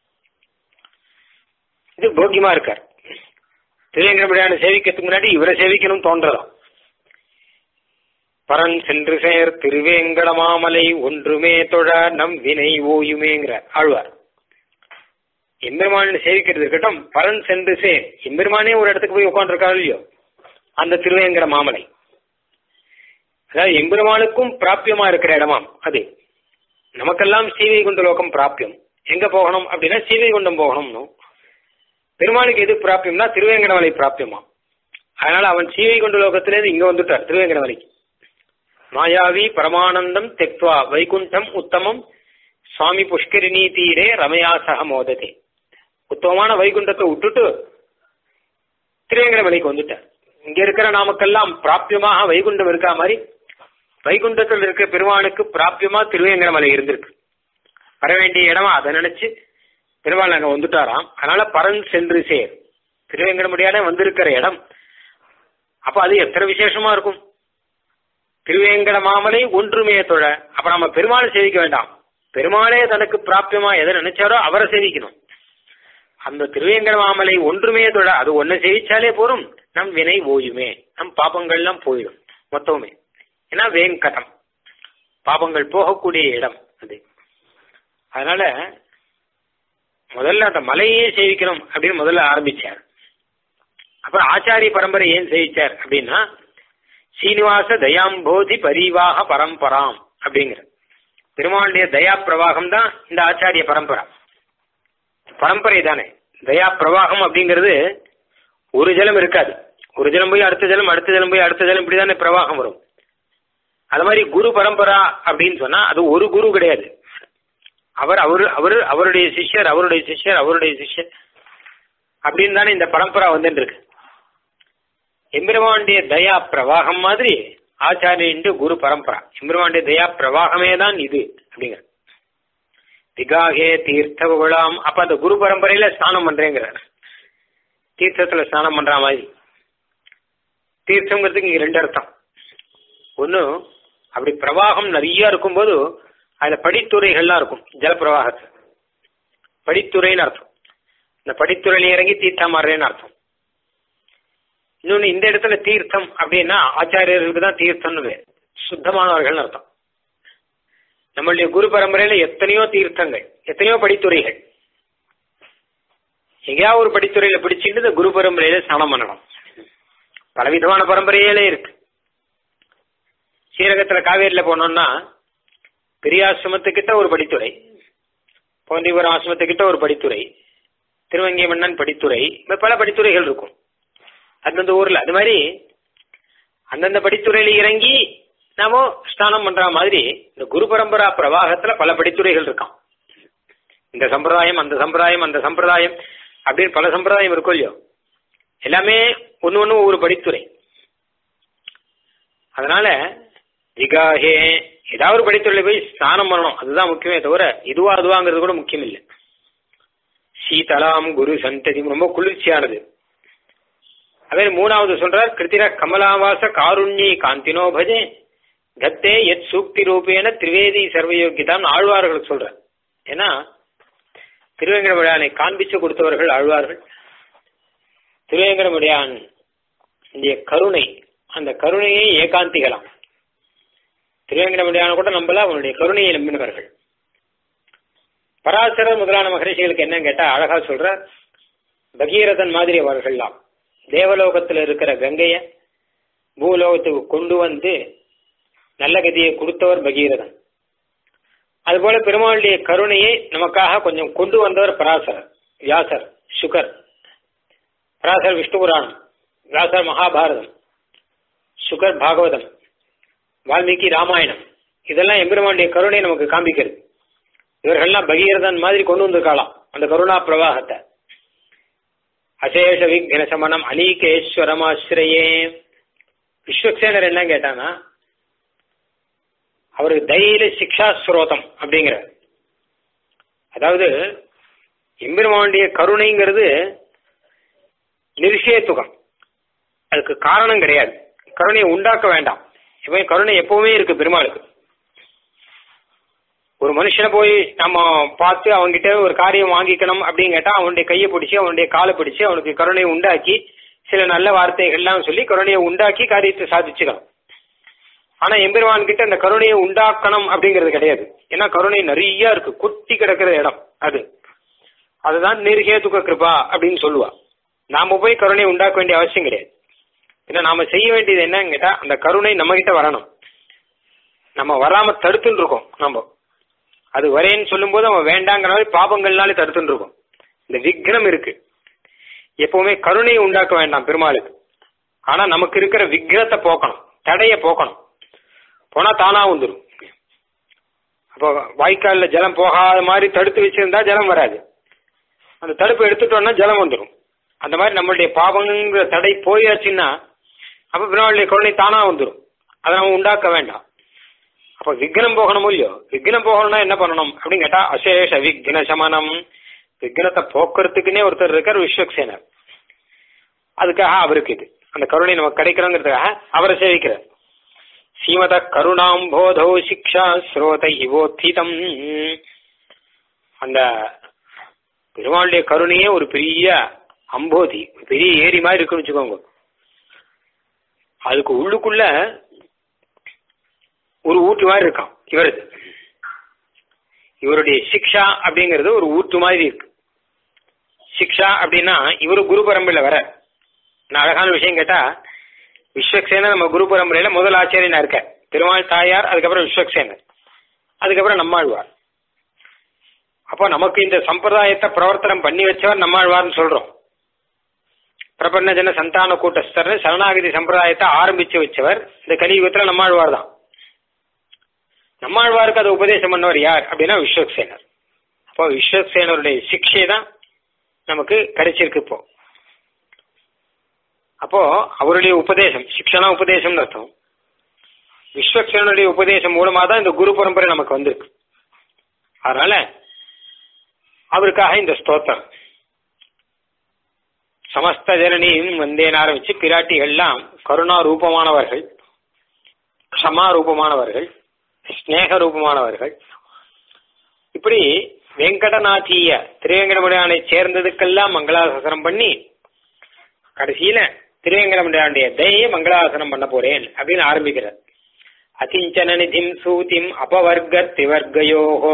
இது போக்கியமா இருக்கார் திருவேங்கடமுடியான சேவிக்கிறதுக்கு முன்னாடி இவரை சேவிக்கணும் தோன்றதாம் பரன் சென்று சேர் திருவேங்கடமாமலை ஒன்றுமே தொழ நம் வினை ஓயுமேங்கிற ஆழ்வார் எம்பெருமான் சேவிக்கிறது இருக்கட்டும் பரன் சென்று சேர் எம்பெருமானே ஒரு இடத்துக்கு போய் உட்காந்துருக்காரு இல்லையோ அந்த திருவேங்கட மாமலை அதாவது எம்பெருமானுக்கும் பிராபியமா இருக்கிற இடமாம் அது நமக்கெல்லாம் சீவைகுண்ட லோகம் பிராபியம் எங்க போகணும் அப்படின்னா சீவைகுண்டம் போகணும்னு பெருமாளுக்கு எது பிராபியம்னா திருவேங்கடமலை பிராபியமா அதனால அவன் சீவைகுண்ட லோகத்திலேருந்து இங்க வந்துட்டார் திருவேங்கடமலைக்கு மாயாவி பரமானந்தம் தெக்வா வைகுண்டம் உத்தமம் சுவாமி புஷ்கரிணி தீரே ரமயா சக மோததே உத்தமமான வைகுண்டத்தை விட்டுட்டு திருவேங்கடமலைக்கு வந்துட்டார் இங்க இருக்கிற நாமக்கெல்லாம் பிராபியமாக வைகுண்டம் இருக்கா மாதிரி வைகுண்டத்தில் இருக்க பெருமானுக்கு பிராபியமா திருவேங்கடமலை இருந்திருக்கு வர வேண்டிய இடமா அதை நினைச்சு பெருமாள் அங்க வந்துட்டாராம் அதனால பரன் சென்று சேர் திருவேங்கடமுடியாத வந்திருக்கிற இடம் அப்ப அது எத்தனை விசேஷமா இருக்கும் திருவேங்கட மாமலை ஒன்றுமே தொழ அப்ப நம்ம பெருமாளை சேவிக்க வேண்டாம் பெருமாளே தனக்கு பிராபியமா எதை நினைச்சாரோ அவரை சேவிக்கணும் அந்த திருவேங்கட மாமலை ஒன்றுமே தொழ அது ஒன்ன சேவிச்சாலே போரும் நம் வினை ஓயுமே நம் பாபங்கள்லாம் போயிடும் மொத்தமே ஏன்னா வேங்கடம் பாபங்கள் போகக்கூடிய இடம் அது அதனால முதல்ல அந்த மலையே சேவிக்கணும் அப்படின்னு முதல்ல ஆரம்பிச்சார் அப்புறம் ஆச்சாரிய பரம்பரை ஏன் சேவிச்சார் அப்படின்னா சீனிவாச தயாம்போதி பரிவாக பரம்பராம் அப்படிங்கிற பெருமாளுடைய தயா பிரவாகம் தான் இந்த ஆச்சாரிய பரம்பரா பரம்பரை தானே தயா பிரவாகம் அப்படிங்கிறது ஒரு ஜலம் இருக்காது ஒரு ஜலம் போய் அடுத்த ஜலம் அடுத்த ஜலம் போய் அடுத்த ஜலம் இப்படிதானே பிரவாகம் வரும் அது மாதிரி குரு பரம்பரா அப்படின்னு சொன்னா அது ஒரு குரு கிடையாது அவர் அவர் அவர் அவருடைய சிஷ்யர் அவருடைய சிஷ்யர் அவருடைய சிஷ்யர் அப்படின்னு தானே இந்த பரம்பரா வந்துட்டு இருக்கு எம்பெருமானுடைய தயா பிரவாகம் மாதிரி ஆச்சாரியன் குரு பரம்பரா எம்பெருமானுடைய தயா பிரவாகமே தான் இது அப்படிங்கிற திகாகே தீர்த்த குலாம் அப்ப அந்த குரு பரம்பரையில ஸ்நானம் பண்றேங்கிறார் தீர்த்தத்துல ஸ்நானம் பண்ற மாதிரி தீர்த்தங்கிறதுக்கு இங்க ரெண்டு அர்த்தம் ஒன்னு அப்படி பிரவாகம் நிறைய இருக்கும்போது அதுல படித்துறைகள்லாம் இருக்கும் ஜலப்பிரவாகத்தில் படித்துறைன்னு அர்த்தம் இந்த படித்துறையில இறங்கி தீர்த்தம் மாறுறேன்னு அர்த்தம் இன்னொன்னு இந்த இடத்துல தீர்த்தம் அப்படின்னா ஆச்சாரியர்களுக்கு தான் தீர்த்தம்னு பேர் சுத்தமானவர்கள் அர்த்தம் நம்மளுடைய குரு பரம்பரையில எத்தனையோ தீர்த்தங்கள் எத்தனையோ படித்துறைகள் எங்கேயாவது ஒரு படித்துறையில பிடிச்சிட்டு இந்த குரு பரம்பரையில ஸ்நானம் பண்ணணும் பலவிதமான பரம்பரையிலே இருக்கு ஸ்ரீரகத்துல காவேரியில போனோம்னா பெரியாசிரமத்துக்கிட்ட ஒரு படித்துறை போந்திபுரம் ஆசிரமத்துக்கிட்ட ஒரு படித்துறை திருவங்கை மன்னன் படித்துறை பல படித்துறைகள் இருக்கும் அந்தந்த ஊர்ல அது மாதிரி அந்தந்த படித்துறையில இறங்கி நாம ஸ்நானம் பண்ற மாதிரி இந்த குரு பரம்பரா பிரவாகத்துல பல படித்துறைகள் இருக்கான் இந்த சம்பிரதாயம் அந்த சம்பிரதாயம் அந்த சம்பிரதாயம் அப்படின்னு பல சம்பிரதாயம் இருக்கும் இல்லையோ எல்லாமே ஒன்னு ஒன்னு ஒவ்வொரு படித்துறை அதனால விகாஹே ஏதாவது ஒரு படித்துறையில போய் ஸ்நானம் பண்ணணும் அதுதான் முக்கியமே தவிர இதுவா அதுவாங்கிறது கூட முக்கியம் இல்லை சீதலாம் குரு சந்ததி ரொம்ப குளிர்ச்சியானது அதே மூணாவது சொல்றார் கிருத்திர கமலாவாச காருண்யி காந்தினோ பஜே கத்தே எத் சூக்தி ரூபேன திரிவேதி சர்வயோகிதான் ஆழ்வார்கள் சொல்ற ஏன்னா திருவேங்கடமுடியானை காண்பிச்சு கொடுத்தவர்கள் ஆழ்வார்கள் திருவேங்கடமுடியான் கருணை அந்த கருணையை ஏகாந்திகலாம் திருவேங்கடமுடியான கூட நம்பல அவனுடைய கருணையை நம்பினவர்கள் பராசரர் முதலான மகரிஷிகளுக்கு என்ன கேட்டா அழகா சொல்ற பகீரதன் மாதிரி அவர்கள்லாம் தேவலோகத்தில் இருக்கிற கங்கைய பூலோகத்துக்கு கொண்டு வந்து நல்ல கதியை கொடுத்தவர் பகீரதன் அதுபோல பெருமாளுடைய கருணையை நமக்காக கொஞ்சம் கொண்டு வந்தவர் பராசரர் வியாசர் சுகர் பராசர் விஷ்ணு புராணம் வியாசர் மகாபாரதம் சுகர் பாகவதம் வால்மீகி ராமாயணம் இதெல்லாம் எம்பெருமானுடைய கருணை நமக்கு காண்பிக்கிறது இவர்கள்லாம் பகீரதன் மாதிரி கொண்டு வந்திருக்கலாம் அந்த கருணா பிரவாகத்தை அசேஷ விக்ன சமனம் அநீகேஸ்வரமாசிரியே விஸ்வக்சேனர் என்ன கேட்டானா அவருக்கு தைல சிக்ஷா ஸ்ரோதம் அப்படிங்கிற அதாவது எம்பெருமானுடைய கருணைங்கிறது நிர்ஷேத்துகம் அதுக்கு காரணம் கிடையாது கருணையை உண்டாக்க வேண்டாம் இப்போ கருணை எப்பவுமே இருக்கு பெருமாளுக்கு ஒரு மனுஷனை போய் நம்ம பார்த்து அவன்கிட்ட ஒரு காரியம் வாங்கிக்கணும் அப்படின்னு கேட்டா அவனுடைய கையை பிடிச்சி அவனுடைய காலை பிடிச்சி அவனுக்கு கருணையை உண்டாக்கி சில நல்ல வார்த்தைகள்லாம் சொல்லி கருணையை உண்டாக்கி காரியத்தை சாதிச்சுக்கணும் ஆனா எம்பெருமான் கிட்ட அந்த கருணையை உண்டாக்கணும் அப்படிங்கிறது கிடையாது ஏன்னா கருணை நிறைய இருக்கு குட்டி கிடக்கிற இடம் அது அதுதான் நிர்ஹேதுக கிருபா அப்படின்னு சொல்லுவா நாம போய் கருணையை உண்டாக்க வேண்டிய அவசியம் கிடையாது ஏன்னா நாம செய்ய வேண்டியது என்னன்னு கேட்டா அந்த கருணை நம்ம கிட்ட வரணும் நம்ம வராம தடுத்துன்னு இருக்கோம் நம்ம அது வரேன்னு சொல்லும்போது அவன் வேண்டாங்கிற மாதிரி பாபங்கள்னாலே தடுத்துன்னு இருக்கும் இந்த விக்னம் இருக்கு எப்பவுமே கருணையை உண்டாக்க வேண்டாம் பெருமாளுக்கு ஆனா நமக்கு இருக்கிற விக்னத்தை போக்கணும் தடைய போக்கணும் போனா தானா வந்துடும் அப்போ வாய்க்காலில் ஜலம் போகாத மாதிரி தடுத்து வச்சிருந்தா ஜலம் வராது அந்த தடுப்பு எடுத்துட்டோம்னா ஜலம் வந்துடும் அந்த மாதிரி நம்மளுடைய பாவங்கிற தடை போயாச்சுன்னா அப்ப பெருமாளுடைய கருணை தானா வந்துடும் அதை நம்ம உண்டாக்க வேண்டாம் அப்ப விக்னம் போகணும் இல்லையோ விக்னம் போகணும்னா என்ன பண்ணணும் அப்படின்னு கேட்டா அசேஷ விக்ன சமனம் விக்னத்தை போக்குறதுக்குன்னே ஒருத்தர் இருக்கார் விஸ்வக்சேனர் அதுக்காக அவருக்கு இது அந்த கருணை நமக்கு கிடைக்கிறோங்கிறதுக்காக அவரை சேவிக்கிறார் சீமத கருணாம் போதோ சிக்ஷா ஸ்ரோத இவோத்திதம் அந்த பெருமாளுடைய கருணையே ஒரு பெரிய அம்போதி பெரிய ஏரி மாதிரி இருக்குன்னு வச்சுக்கோங்க அதுக்கு உள்ளுக்குள்ள ஒரு ஊற்று மாதிரி இருக்கான் இவரது இவருடைய சிக்ஷா அப்படிங்கிறது ஒரு ஊற்று மாதிரி இருக்கு சிக்ஷா அப்படின்னா இவரு குரு பரம்பரையில வர நான் அழகான விஷயம் கேட்டா விஸ்வக்சேனர் நம்ம குரு பரம்பரையில முதல் ஆச்சாரியனா இருக்க திருமால் தாயார் அதுக்கப்புறம் விஸ்வக்சேனர் அதுக்கப்புறம் நம்மாழ்வார் அப்போ நமக்கு இந்த சம்பிரதாயத்தை பிரவர்த்தனம் பண்ணி வச்சவர் நம்மாழ்வார்னு சொல்றோம் பிரபன்ன ஜன சந்தான கூட்டஸ்தர் சரணாகதி சம்பிரதாயத்தை ஆரம்பிச்சு வச்சவர் இந்த கலியுகத்துல நம்மாழ்வார் தான் நம்மாழ்வாருக்கு அதை உபதேசம் பண்ணவர் யார் அப்படின்னா விஸ்வக்சேனர் அப்போ விஸ்வக்சேனருடைய சிக்ஷை தான் நமக்கு கிடைச்சிருக்கு இப்போ அப்போ அவருடைய உபதேசம் சிக்ஷனா உபதேசம்னு அர்த்தம் விஸ்வக்சேனுடைய உபதேசம் மூலமா தான் இந்த குரு பரம்பரை நமக்கு வந்திருக்கு அதனால அவருக்காக இந்த ஸ்தோத்திரம் சமஸ்த ஜனனியும் வந்தேன் ஆரம்பிச்சு பிராட்டிகள்லாம் கருணா ரூபமானவர்கள் க்ஷமா ரூபமானவர்கள் ஸ்நேக ரூபமானவர்கள் இப்படி வெங்கடநாதீய திருவேங்கடமுடியானை சேர்ந்ததுக்கெல்லாம் மங்களாசாசனம் பண்ணி கடைசியில திருவேங்கடமுடியானுடைய தயை மங்களாசனம் பண்ண போறேன் அப்படின்னு ஆரம்பிக்கிறார் அதிஞ்சன நிதிம் சூதிம் அபவர்க்க திவர்கயோகோ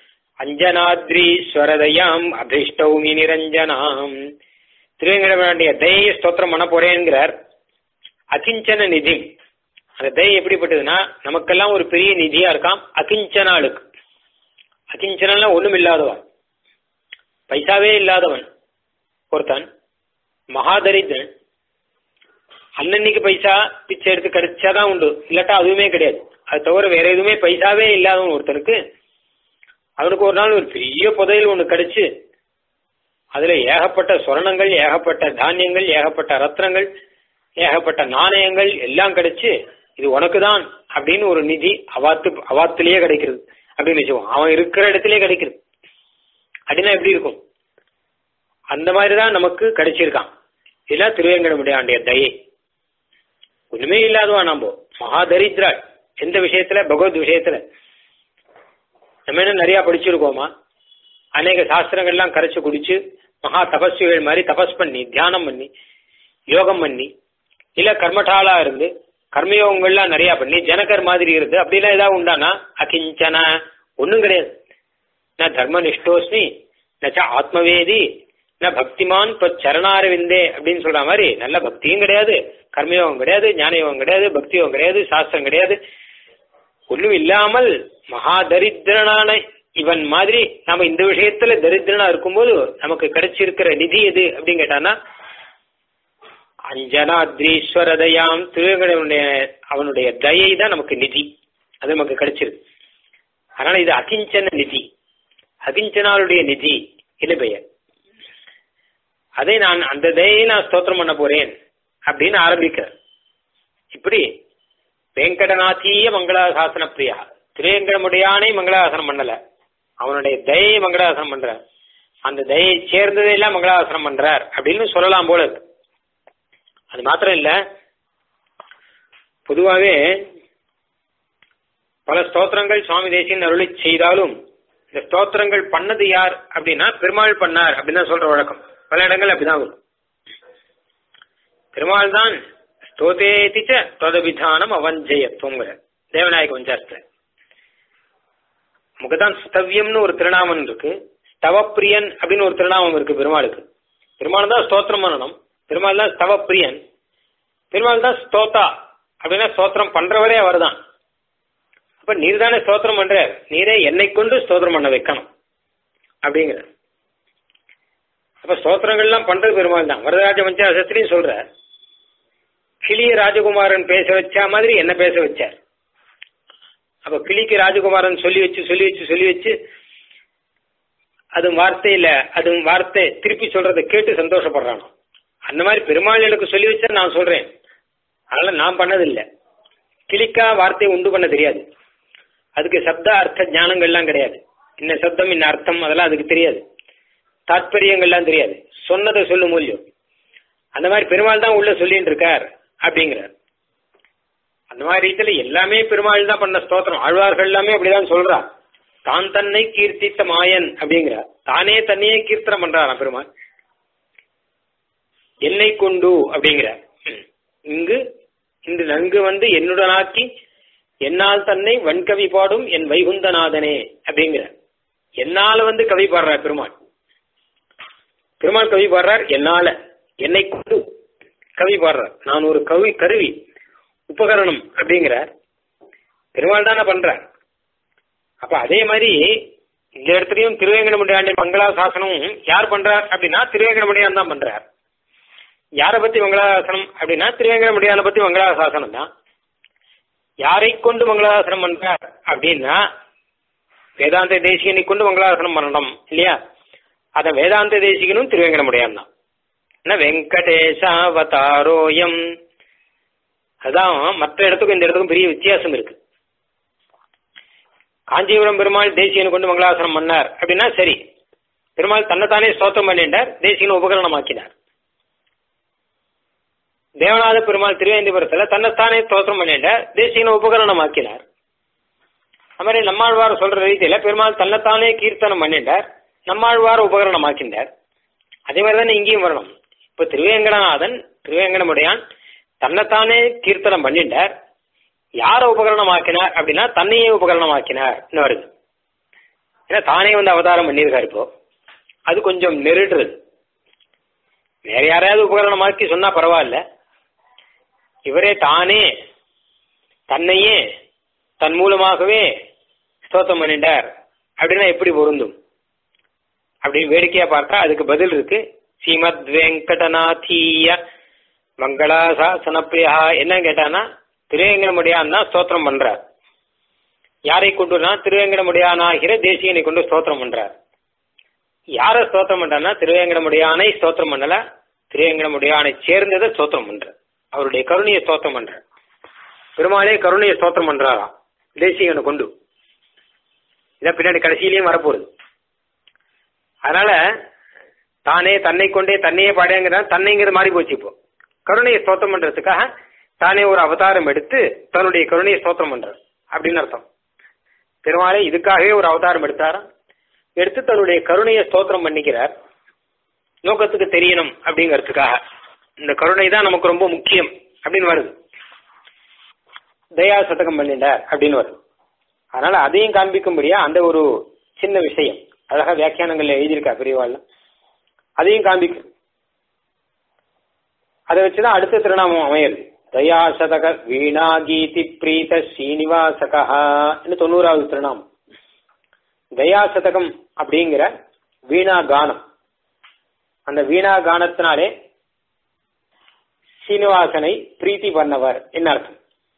அஞ்சனாத்ரீஸ்வரதயாம் அபிஷ்டௌமி நிரஞ்சனாம் திருவேங்கடமுடியானுடைய தயை ஸ்தோத்திரம் பண்ண போறேங்கிறார் அதிஞ்சன நிதி அந்த தயை எப்படிப்பட்டதுன்னா நமக்கெல்லாம் ஒரு பெரிய நிதியா இருக்காம் அகிஞ்சனாளுக்கு அகிஞ்சனா ஒண்ணும் இல்லாதவன் பைசாவே இல்லாதவன் ஒருத்தன் மகாதரித்திரன் அன்னன்னைக்கு பைசா பிச்சை எடுத்து கிடைச்சாதான் உண்டு இல்லாட்டா அதுவுமே கிடையாது அது தவிர வேற எதுவுமே பைசாவே இல்லாதவன் ஒருத்தனுக்கு அவனுக்கு ஒரு நாள் ஒரு பெரிய புதையல் ஒண்ணு கிடைச்சு அதுல ஏகப்பட்ட சொரணங்கள் ஏகப்பட்ட தானியங்கள் ஏகப்பட்ட ரத்னங்கள் ஏகப்பட்ட நாணயங்கள் எல்லாம் கிடைச்சு இது உனக்கு தான் அப்படின்னு ஒரு நிதி அவாத்து அவாத்திலேயே கிடைக்கிறது அப்படின்னு வச்சுக்கோம் அவன் இருக்கிற இடத்திலே கிடைக்கிறது அப்படின்னா எப்படி இருக்கும் அந்த மாதிரி தான் நமக்கு கிடைச்சிருக்கான் இதெல்லாம் திருவேங்கடமுடியாண்டிய தயை ஒண்ணுமே இல்லாதவா நாம மகாதரித்ராள் எந்த விஷயத்துல பகவத் விஷயத்துல நம்ம என்ன நிறைய படிச்சிருக்கோமா அநேக சாஸ்திரங்கள்லாம் கரைச்சு குடிச்சு மகா தபஸ்விகள் மாதிரி தபஸ் பண்ணி தியானம் பண்ணி யோகம் பண்ணி இல்ல கர்மட்டாலா இருந்து கர்மயோகங்கள்லாம் நிறைய பண்ணி ஜனகர் மாதிரி இருந்து அப்படிலாம் ஏதாவது உண்டானா அகிஞ்சன ஒண்ணும் கிடையாது நான் தர்ம நிஷ்டோஸ்மி நச்ச ஆத்மவேதி நான் பக்திமான் இப்போ சரணாரவிந்தே அப்படின்னு சொல்ற மாதிரி நல்ல பக்தியும் கிடையாது கர்மயோகம் கிடையாது ஞானயோகம் கிடையாது பக்தியோகம் கிடையாது சாஸ்திரம் கிடையாது ஒன்றும் இல்லாமல் மகா தரித்திரனான இவன் மாதிரி நாம இந்த விஷயத்துல தரித்திரனா இருக்கும்போது நமக்கு கிடைச்சிருக்கிற நிதி எது அப்படின்னு கேட்டானா அஞ்சனாத்ரீஸ்வரதயாம் திருவங்களுடைய அவனுடைய தயை தான் நமக்கு நிதி அது நமக்கு கிடைச்சிருக்கு அதனால இது அகிஞ்சன நிதி அகிஞ்சனாளுடைய நிதி இது பெயர் அதை நான் அந்த தயை நான் ஸ்தோத்திரம் பண்ண போறேன் அப்படின்னு ஆரம்பிக்கிறார் இப்படி வெங்கடநாதீய மங்களாசாசன பிரியா திருவேங்கடமுடியானை மங்களாசனம் பண்ணல அவனுடைய தயை மங்களாசனம் பண்றார் அந்த தயை சேர்ந்ததையெல்லாம் மங்களாசனம் பண்றார் அப்படின்னு சொல்லலாம் போல இருக்கு அது மாத்திரம் இல்ல பொதுவாகவே பல ஸ்தோத்திரங்கள் சுவாமி தேசியன் அருளி செய்தாலும் இந்த ஸ்தோத்திரங்கள் பண்ணது யார் அப்படின்னா பெருமாள் பண்ணார் அப்படின்னு தான் சொல்ற வழக்கம் பல இடங்கள் அப்படிதான் வரும் பெருமாள் தான் ஸ்தோதேதிச்ச தொதவிதானம் அவஞ்சயத்துவங்கிற தேவநாயக வஞ்சாரத்துல முகதான் ஸ்தவ்யம்னு ஒரு திருநாமம் இருக்கு ஸ்தவப்பிரியன் அப்படின்னு ஒரு திருநாமம் இருக்கு பெருமாளுக்கு பெருமாள் தான் ஸ்தோத்திரம் பண்ணணும் பெருமாள் தான் ஸ்தவப்பிரியன் பெருமாள் தான் ஸ்தோத்தா அப்படின்னா ஸ்தோத்திரம் பண்றவரே அவர் தான் அப்ப நீர் தானே ஸ்தோத்திரம் பண்ற நீரே என்னை கொண்டு ஸ்தோத்திரம் பண்ண வைக்கணும் அப்படிங்கிற அப்ப ஸ்தோத்திரங்கள்லாம் பண்றது பெருமாள் தான் வரதராஜ பஞ்சாசத்திலையும் சொல்ற கிளிய ராஜகுமாரன் பேச வச்சா மாதிரி என்ன பேச வச்சார் அப்ப கிளிக்கு ராஜகுமாரன் சொல்லி வச்சு சொல்லி வச்சு சொல்லி வச்சு அது வார்த்தையில அது வார்த்தை திருப்பி சொல்றதை கேட்டு சந்தோஷப்படுறானோ அந்த மாதிரி பெருமாள் எனக்கு சொல்லி வச்சா நான் சொல்றேன் அதனால நான் பண்ணதில்லை கிளிக்கா வார்த்தையை உண்டு பண்ண தெரியாது அதுக்கு சப்த அர்த்த ஞானங்கள்லாம் கிடையாது இன்ன சப்தம் இன்ன அர்த்தம் அதெல்லாம் அதுக்கு தெரியாது தாத்பரியங்கள்லாம் தெரியாது சொன்னதை சொல்லும் மூலியம் அந்த மாதிரி பெருமாள் தான் உள்ள சொல்லிட்டு இருக்கார் அப்படிங்கிறார் அந்த மாதிரி ரீதியில எல்லாமே பெருமாள் தான் பண்ண ஸ்தோத்திரம் ஆழ்வார்கள் எல்லாமே அப்படிதான் சொல்றா தான் தன்னை கீர்த்தித்த மாயன் அப்படிங்கிறார் தானே தன்னையே கீர்த்தனம் பண்றாராம் பெருமாள் என்னை கொண்டு அப்படிங்கிறார் இங்கு இன்று நன்கு வந்து என்னுடனாக்கி என்னால் தன்னை வன்கவி பாடும் என் வைகுந்தநாதனே அப்படிங்கிற என்னால வந்து கவி பாடுறார் பெருமாள் பெருமாள் கவி பாடுறார் என்னால என்னை கொண்டு கவி பாடுறார் நான் ஒரு கவி கருவி உபகரணம் அப்படிங்கிறார் பெருமாள் தானே பண்றார் அப்ப அதே மாதிரி இந்த இடத்துலயும் திருவேங்கடமுடியாண்டி மங்களாசாசனம் யார் பண்றார் அப்படின்னா திருவேங்கடமுடியான் தான் பண்றார் யாரை பத்தி மங்களாசாசனம் அப்படின்னா திருவேங்கடமுடியான பத்தி மங்களாசாசனம் தான் யாரை கொண்டு மங்களாசாசனம் பண்றார் அப்படின்னா வேதாந்த தேசிகனை கொண்டு மங்களாசாசனம் பண்ணணும் இல்லையா அத வேதாந்த தேசிகனும் திருவேங்கடமுடியான் தான் என்ன வெங்கடேசாவதாரோயம் அதான் மற்ற இடத்துக்கும் இந்த இடத்துக்கும் பெரிய வித்தியாசம் இருக்கு காஞ்சிபுரம் பெருமாள் தேசியனை கொண்டு மங்களாசனம் பண்ணார் அப்படின்னா சரி பெருமாள் தன்னைத்தானே ஸ்தோத்திரம் பண்ணிட்டார் தேசியனை உபகரணமாக்கினார் தேவநாத பெருமாள் திருவேந்திபுரத்துல தன்னைத்தானே ஸ்தோத்திரம் பண்ணிட்டார் தேசியனை உபகரணமாக்கினார் அது மாதிரி நம்மாழ்வார் சொல்ற ரீதியில பெருமாள் தன்னைத்தானே கீர்த்தனம் பண்ணிட்டார் நம்மாழ்வார் உபகரணமாக்கின்றார் அதே மாதிரி தானே இங்கேயும் வரணும் இப்ப திருவேங்கடநாதன் திருவேங்கடமுடையான் தன்னைத்தானே கீர்த்தனம் பண்ணிட்டார் யார உபகரணமாக்கினார் அப்படின்னா தன்னையே உபகரணமாக்கினார் வருது ஏன்னா தானே வந்து அவதாரம் பண்ணியிருக்காரு இப்போ அது கொஞ்சம் நெருடுறது வேற யாரையாவது உபகரணமாக்கி சொன்னா பரவாயில்ல இவரே தானே தன்னையே தன் மூலமாகவே ஸ்தோத்திரம் பண்ணிட்டார் அப்படின்னா எப்படி பொருந்தும் அப்படின்னு வேடிக்கையா பார்த்தா அதுக்கு பதில் இருக்கு ஸ்ரீமத் வெங்கடநாதீய மங்களாசாசனப்பிரியா என்ன கேட்டானா திருவேங்கடமுடியான் தான் ஸ்தோத்திரம் பண்றார் யாரை கொண்டுனா திருவேங்கடமுடியானாகிற தேசியனை கொண்டு ஸ்தோத்திரம் பண்றார் யார ஸ்தோத்திரம் பண்றான்னா திருவேங்கடமுடியானை ஸ்தோத்திரம் பண்ணல திருவேங்கடமுடியானை சேர்ந்ததை ஸ்தோத்திரம் பண்ற அவருடைய கருணையை ஸ்தோத்திரம் பண்ற பெருமாளே கருணையை ஸ்தோத்திரம் பண்றாராம் தேசியனை கொண்டு இதான் பின்னாடி கடைசியிலையும் வரப்போகுது அதனால தானே தன்னை கொண்டே தன்னையே பாடேங்கிற தன்னைங்கிறது மாறி போச்சு இப்போ கருணையை ஸ்தோத்திரம் பண்றதுக்காக தானே ஒரு அவதாரம் எடுத்து தன்னுடைய கருணையை ஸ்தோத்திரம் பண்றார் அப்படின்னு அர்த்தம் பெருமாளே இதுக்காகவே ஒரு அவதாரம் எடுத்தாராம் எடுத்து தன்னுடைய கருணையை ஸ்தோத்திரம் பண்ணிக்கிறார் லோகத்துக்கு தெரியணும் அப்படிங்கிறதுக்காக இந்த கருணை தான் நமக்கு ரொம்ப முக்கியம் அப்படின்னு வருது தயா சதகம் பண்ணிட்டார் அப்படின்னு வருது அதனால அதையும் காண்பிக்கும்படியா அந்த ஒரு சின்ன விஷயம் அழகா வியாக்கியானங்கள்ல எழுதியிருக்கா பெரியவாள் அதையும் காண்பிக்கும் அதை வச்சுதான் அடுத்த திருநாமம் அமையுது தயாசதக வீணா கீதி பிரீத ஸ்ரீனிவாசகா தொண்ணூறாவது திருநாமம் தயாசதகம் அப்படிங்கிற வீணா கானம் அந்த வீணா கானத்தினாலே சீனிவாசனை பிரீத்தி பண்ணவர் என்ன அர்த்தம்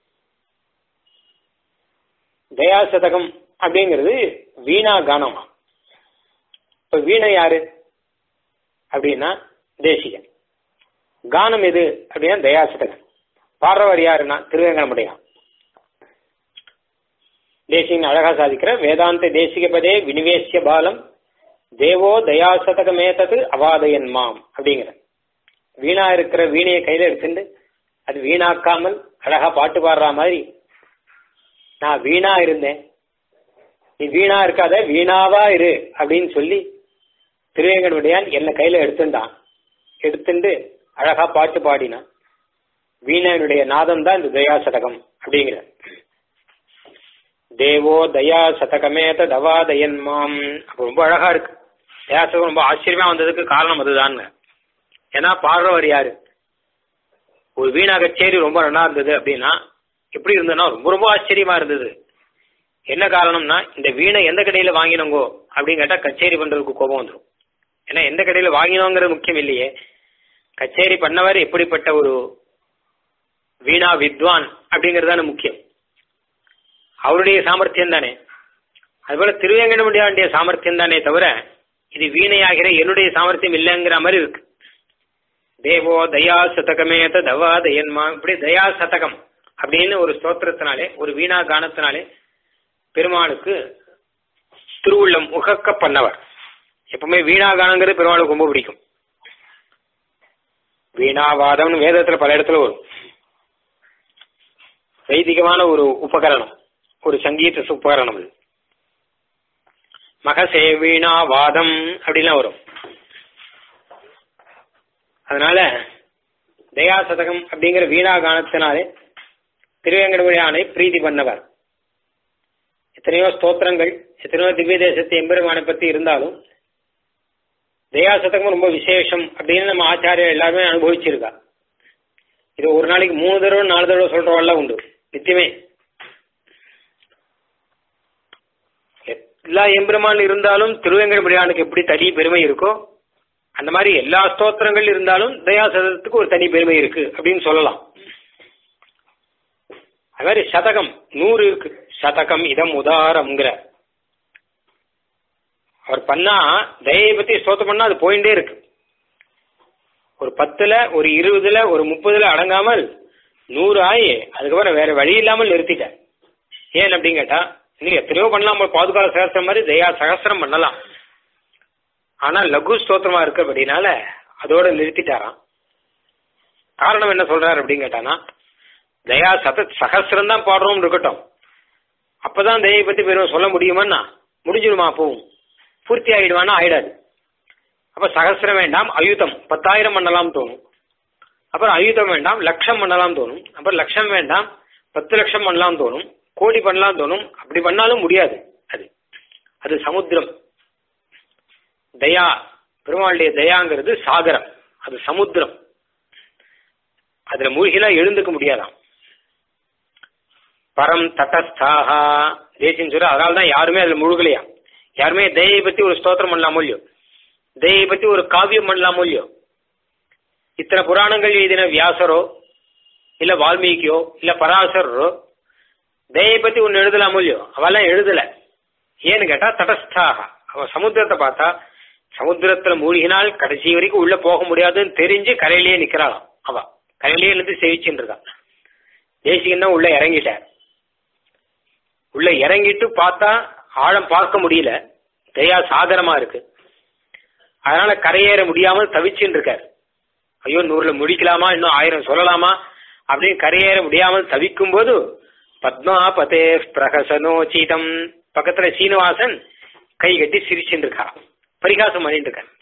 தயாசதகம் அப்படிங்கிறது வீணா கானமா இப்ப வீணை யாரு அப்படின்னா தேசிகன் கானம் எது அப்படின்னா தயாசதகன் பாடுறவர் யாருன்னா திருவேங்கடமுடையான் தேசிகன் அழகா சாதிக்கிற வேதாந்த தேசிகபதே வினிவேசிய பாலம் தேவோ தயாசதகமேதது அவாதயன் மாம் அப்படிங்கிற வீணா இருக்கிற வீணையை கையில எடுத்துட்டு அது வீணாக்காமல் அழகா பாட்டு பாடுற மாதிரி நான் வீணா இருந்தேன் நீ வீணா இருக்காத வீணாவா இரு அப்படின்னு சொல்லி திருவேங்கடமுடையான் என்ன கையில எடுத்துட்டான் எடுத்துட்டு அழகா பாட்டு பாடினான் வீணனுடைய நாதம் தான் இந்த தயா சதகம் அப்படிங்கிற தேவோ தயா சதகமே தவா தயன் மாம் அப்ப ரொம்ப அழகா இருக்கு தயா சதகம் ரொம்ப ஆச்சரியமா வந்ததுக்கு காரணம் அதுதான் ஏன்னா பாடுறவர் யாரு ஒரு வீணா கச்சேரி ரொம்ப நல்லா இருந்தது அப்படின்னா எப்படி இருந்ததுன்னா ரொம்ப ரொம்ப ஆச்சரியமா இருந்தது என்ன காரணம்னா இந்த வீணை எந்த கடையில வாங்கினோங்கோ அப்படின்னு கேட்டா கச்சேரி பண்றதுக்கு கோபம் வந்துடும் ஏன்னா எந்த கடையில வாங்கினோங்கிறது முக்கியம் இல்லையே கச்சேரி பண்ணவர் எப்படிப்பட்ட ஒரு வீணா வித்வான் அப்படிங்கிறது தானே முக்கியம் அவருடைய சாமர்த்தியம் தானே அதுபோல திருவேங்கடமுடியாண்டிய சாமர்த்தியம் தானே தவிர இது வீணையாகிற என்னுடைய சாமர்த்தியம் இல்லைங்கிற மாதிரி இருக்கு தேவோ தயா சதகமேத தவா தயன்மா இப்படி தயா சதகம் அப்படின்னு ஒரு ஸ்தோத்திரத்தினாலே ஒரு வீணா கானத்தினாலே பெருமாளுக்கு திருவுள்ளம் உகக்க பண்ணவர் எப்பவுமே வீணா கானங்கிறது பெருமாளுக்கு ரொம்ப பிடிக்கும் வீணாவாதம்னு வேதத்துல பல இடத்துல வரும் வைதிகமான ஒரு உபகரணம் ஒரு சங்கீத உபகரணம் அது மகசே வீணாவாதம் அப்படிலாம் வரும் அதனால தயா சதகம் அப்படிங்கிற வீணா கானத்தினாலே திருவேங்கடமுடியானை பிரீதி பண்ணவர் எத்தனையோ ஸ்தோத்திரங்கள் எத்தனையோ திவ்ய தேசத்து எம்பெருமானை பத்தி இருந்தாலும் தயாசதகம் ரொம்ப விசேஷம் அப்படின்னு நம்ம ஆச்சாரியர் எல்லாருமே அனுபவிச்சிருக்கா இது ஒரு நாளைக்கு மூணு தடவை நாலு தடவை சொல்றவெல்லாம் உண்டு நித்தியமே எல்லா எம்பெருமான் இருந்தாலும் திருவேங்கடமுடியானுக்கு எப்படி தனி பெருமை இருக்கோ அந்த மாதிரி எல்லா ஸ்தோத்திரங்கள் இருந்தாலும் தயாசதத்துக்கு ஒரு தனி பெருமை இருக்கு அப்படின்னு சொல்லலாம் அது மாதிரி சதகம் நூறு இருக்கு சதகம் இதம் உதாரம்ங்கிற அவர் பண்ணா தயையை பத்தி ஸ்தோத்திரம் பண்ணா அது போயிட்டே இருக்கு ஒரு பத்துல ஒரு இருபதுல ஒரு முப்பதுல அடங்காமல் நூறு ஆயி அதுக்கப்புறம் வேற வழி இல்லாமல் நிறுத்திட்டேன் ஏன் அப்படின்னு கேட்டா நீங்க எத்தனையோ பண்ணலாம் பாதுகால சகஸ்திரம் மாதிரி தயா சகஸ்திரம் பண்ணலாம் ஆனா லகு ஸ்தோத்திரமா இருக்கு அப்படின்னால அதோட நிறுத்திட்டாராம் காரணம் என்ன சொல்றாரு அப்படின்னு கேட்டானா தயா சத சகஸ்திரம் தான் பாடுறோம் இருக்கட்டும் அப்பதான் தயை பத்தி பெருமை சொல்ல முடியுமான்னா முடிஞ்சிடுமா அப்பவும் பூர்த்தி ஆயிடுவானா ஆயிடாது அப்ப சகஸ்திரம் வேண்டாம் அயுதம் பத்தாயிரம் பண்ணலாம் தோணும் அப்புறம் அயுதம் வேண்டாம் லட்சம் பண்ணலாம் தோணும் அப்புறம் லட்சம் வேண்டாம் பத்து லட்சம் பண்ணலாம் தோணும் கோடி பண்ணலாம் தோணும் அப்படி பண்ணாலும் முடியாது அது அது சமுத்திரம் தயா பெருமாளுடைய தயாங்கிறது சாகரம் அது சமுத்திரம் அதுல மூழ்கிலாம் எழுந்துக்க முடியாதாம் பரம் தட்டஸ்தாகா தேசியம் சொல்ற அதனால தான் யாருமே அதுல முழுகலையா யாருமே தயை பத்தி ஒரு ஸ்தோத்திரம் பண்ணலாமோ இல்லையோ தயை பத்தி ஒரு காவியம் பண்ணலாமோ இல்லையோ இத்தனை புராணங்கள் எழுதின வியாசரோ இல்ல வால்மீகியோ இல்ல பராசரோ தயை பத்தி ஒன்னு எழுதலாமோ இல்லையோ அவெல்லாம் எழுதல ஏன்னு கேட்டா தடஸ்தாக அவ சமுத்திரத்தை பார்த்தா சமுத்திரத்துல மூழ்கினால் கடைசி வரைக்கும் உள்ள போக முடியாதுன்னு தெரிஞ்சு கரையிலேயே நிக்கிறாளாம் அவ கரையிலேயே இருந்து சேவிச்சுட்டு இருக்கா தேசிகன் தான் உள்ள இறங்கிட்டார் உள்ள இறங்கிட்டு பார்த்தா ஆழம் பார்க்க முடியல தயா சாகரமா இருக்கு அதனால கரையேற முடியாமல் தவிச்சுட்டு இருக்கார் ஐயோ நூறுல முடிக்கலாமா இன்னும் ஆயிரம் சொல்லலாமா அப்படின்னு கரையேற முடியாமல் தவிக்கும் போது பத்மா பதே பிரகசனோச்சிதம் பக்கத்துல சீனிவாசன் கை கட்டி சிரிச்சுட்டு இருக்கான் பரிகாசம் பண்ணிட்டு இருக்கான்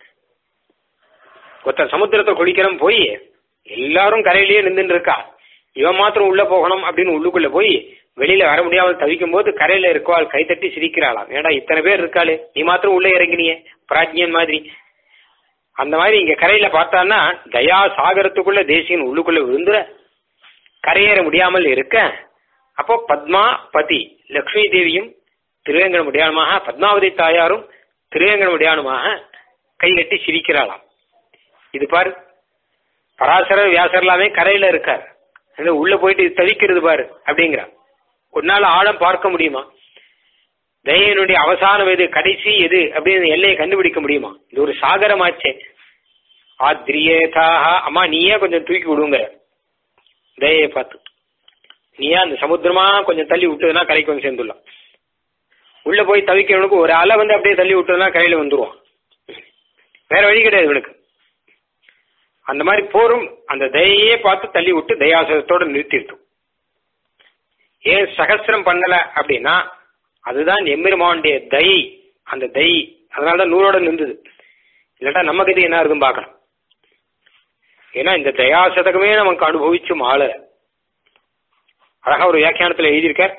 ஒருத்தர் சமுத்திரத்தை குளிக்கிறோம் போய் எல்லாரும் கரையிலேயே நின்றுட்டு இருக்கா இவன் மாத்திரம் உள்ள போகணும் அப்படின்னு உள்ளுக்குள்ள போய் வெளியில வர முடியாமல் தவிக்கும் போது கரையில இருக்கவாள் கைத்தட்டி சிரிக்கிறாளாம் ஏடா இத்தனை பேர் இருக்காளே நீ மாத்திரம் உள்ள இறங்கினியே பிராஜ்யன் மாதிரி அந்த மாதிரி இங்க கரையில பார்த்தான்னா தயா சாகரத்துக்குள்ள தேசியன் உள்ளுக்குள்ள விழுந்துற கரையேற முடியாமல் இருக்க அப்போ பத்மா பதி லக்ஷ்மி தேவியும் திருவேங்கட முடியானுமாக பத்மாவதி தாயாரும் திருவேங்கட முடியானுமாக கைகட்டி சிரிக்கிறாளாம் இது பாரு பராசர வியாசர் எல்லாமே கரையில இருக்கார் அந்த உள்ள போயிட்டு தவிக்கிறது பாரு அப்படிங்கிறார் உன்னால ஆழம் பார்க்க முடியுமா தயனுடைய அவசானம் எது கடைசி எது அப்படின்னு எல்லையை கண்டுபிடிக்க முடியுமா இது ஒரு சாகரமாச்சே ஆத்ரியேதாக அம்மா நீயே கொஞ்சம் தூக்கி விடுங்க தயையை பார்த்து நீயா அந்த சமுத்திரமா கொஞ்சம் தள்ளி விட்டதுன்னா கரைக்கு வந்து சேர்ந்துடலாம் உள்ள போய் தவிக்கிறவனுக்கு ஒரு அலை வந்து அப்படியே தள்ளி விட்டதுன்னா கரையில வந்துருவான் வேற வழி கிடையாது இவனுக்கு அந்த மாதிரி போரும் அந்த தயையே பார்த்து தள்ளி விட்டு தயாசதத்தோட நிறுத்திருக்கும் ஏன் சகசிரம் பண்ணல அப்படின்னா அதுதான் எம்பெருமானுடைய தயை அந்த தயை அதனாலதான் நூறோட நின்றுது இல்லாட்டா நம்ம கதை என்ன இருக்குன்னு பார்க்கணும் ஏன்னா இந்த தயாசதகமே நமக்கு அனுபவிச்சு மாள அழகா ஒரு வியாக்கியானத்துல எழுதியிருக்கார்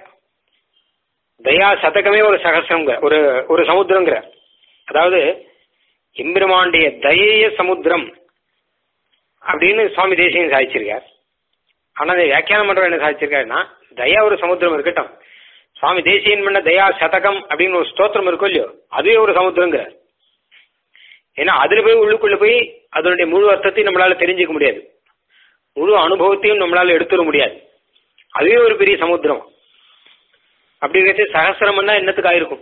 தயா சதகமே ஒரு சகசிரங்கிற ஒரு ஒரு சமுத்திரங்கிற அதாவது எம்பெருமானுடைய தயைய சமுத்திரம் அப்படின்னு சுவாமி தேசியம் சாதிச்சிருக்கார் ஆனா அந்த வியாக்கியானம் பண்றவர் என்ன சாதிச்சிருக்காருன்னா தயா ஒரு சமுத்திரம் இருக்கட்டும் சுவாமி தேசியன் பண்ண தயா சதகம் அப்படின்னு ஒரு ஸ்தோத்திரம் இருக்கும் இல்லையோ அதுவே ஒரு சமுத்திரங்கிற ஏன்னா அதுல போய் உள்ளுக்குள்ள போய் அதனுடைய முழு அர்த்தத்தையும் நம்மளால தெரிஞ்சுக்க முடியாது முழு அனுபவத்தையும் நம்மளால எடுத்துட முடியாது அதுவே ஒரு பெரிய சமுத்திரம் அப்படி இருக்கிறது சகசிரம்னா என்னத்துக்கு ஆயிருக்கும்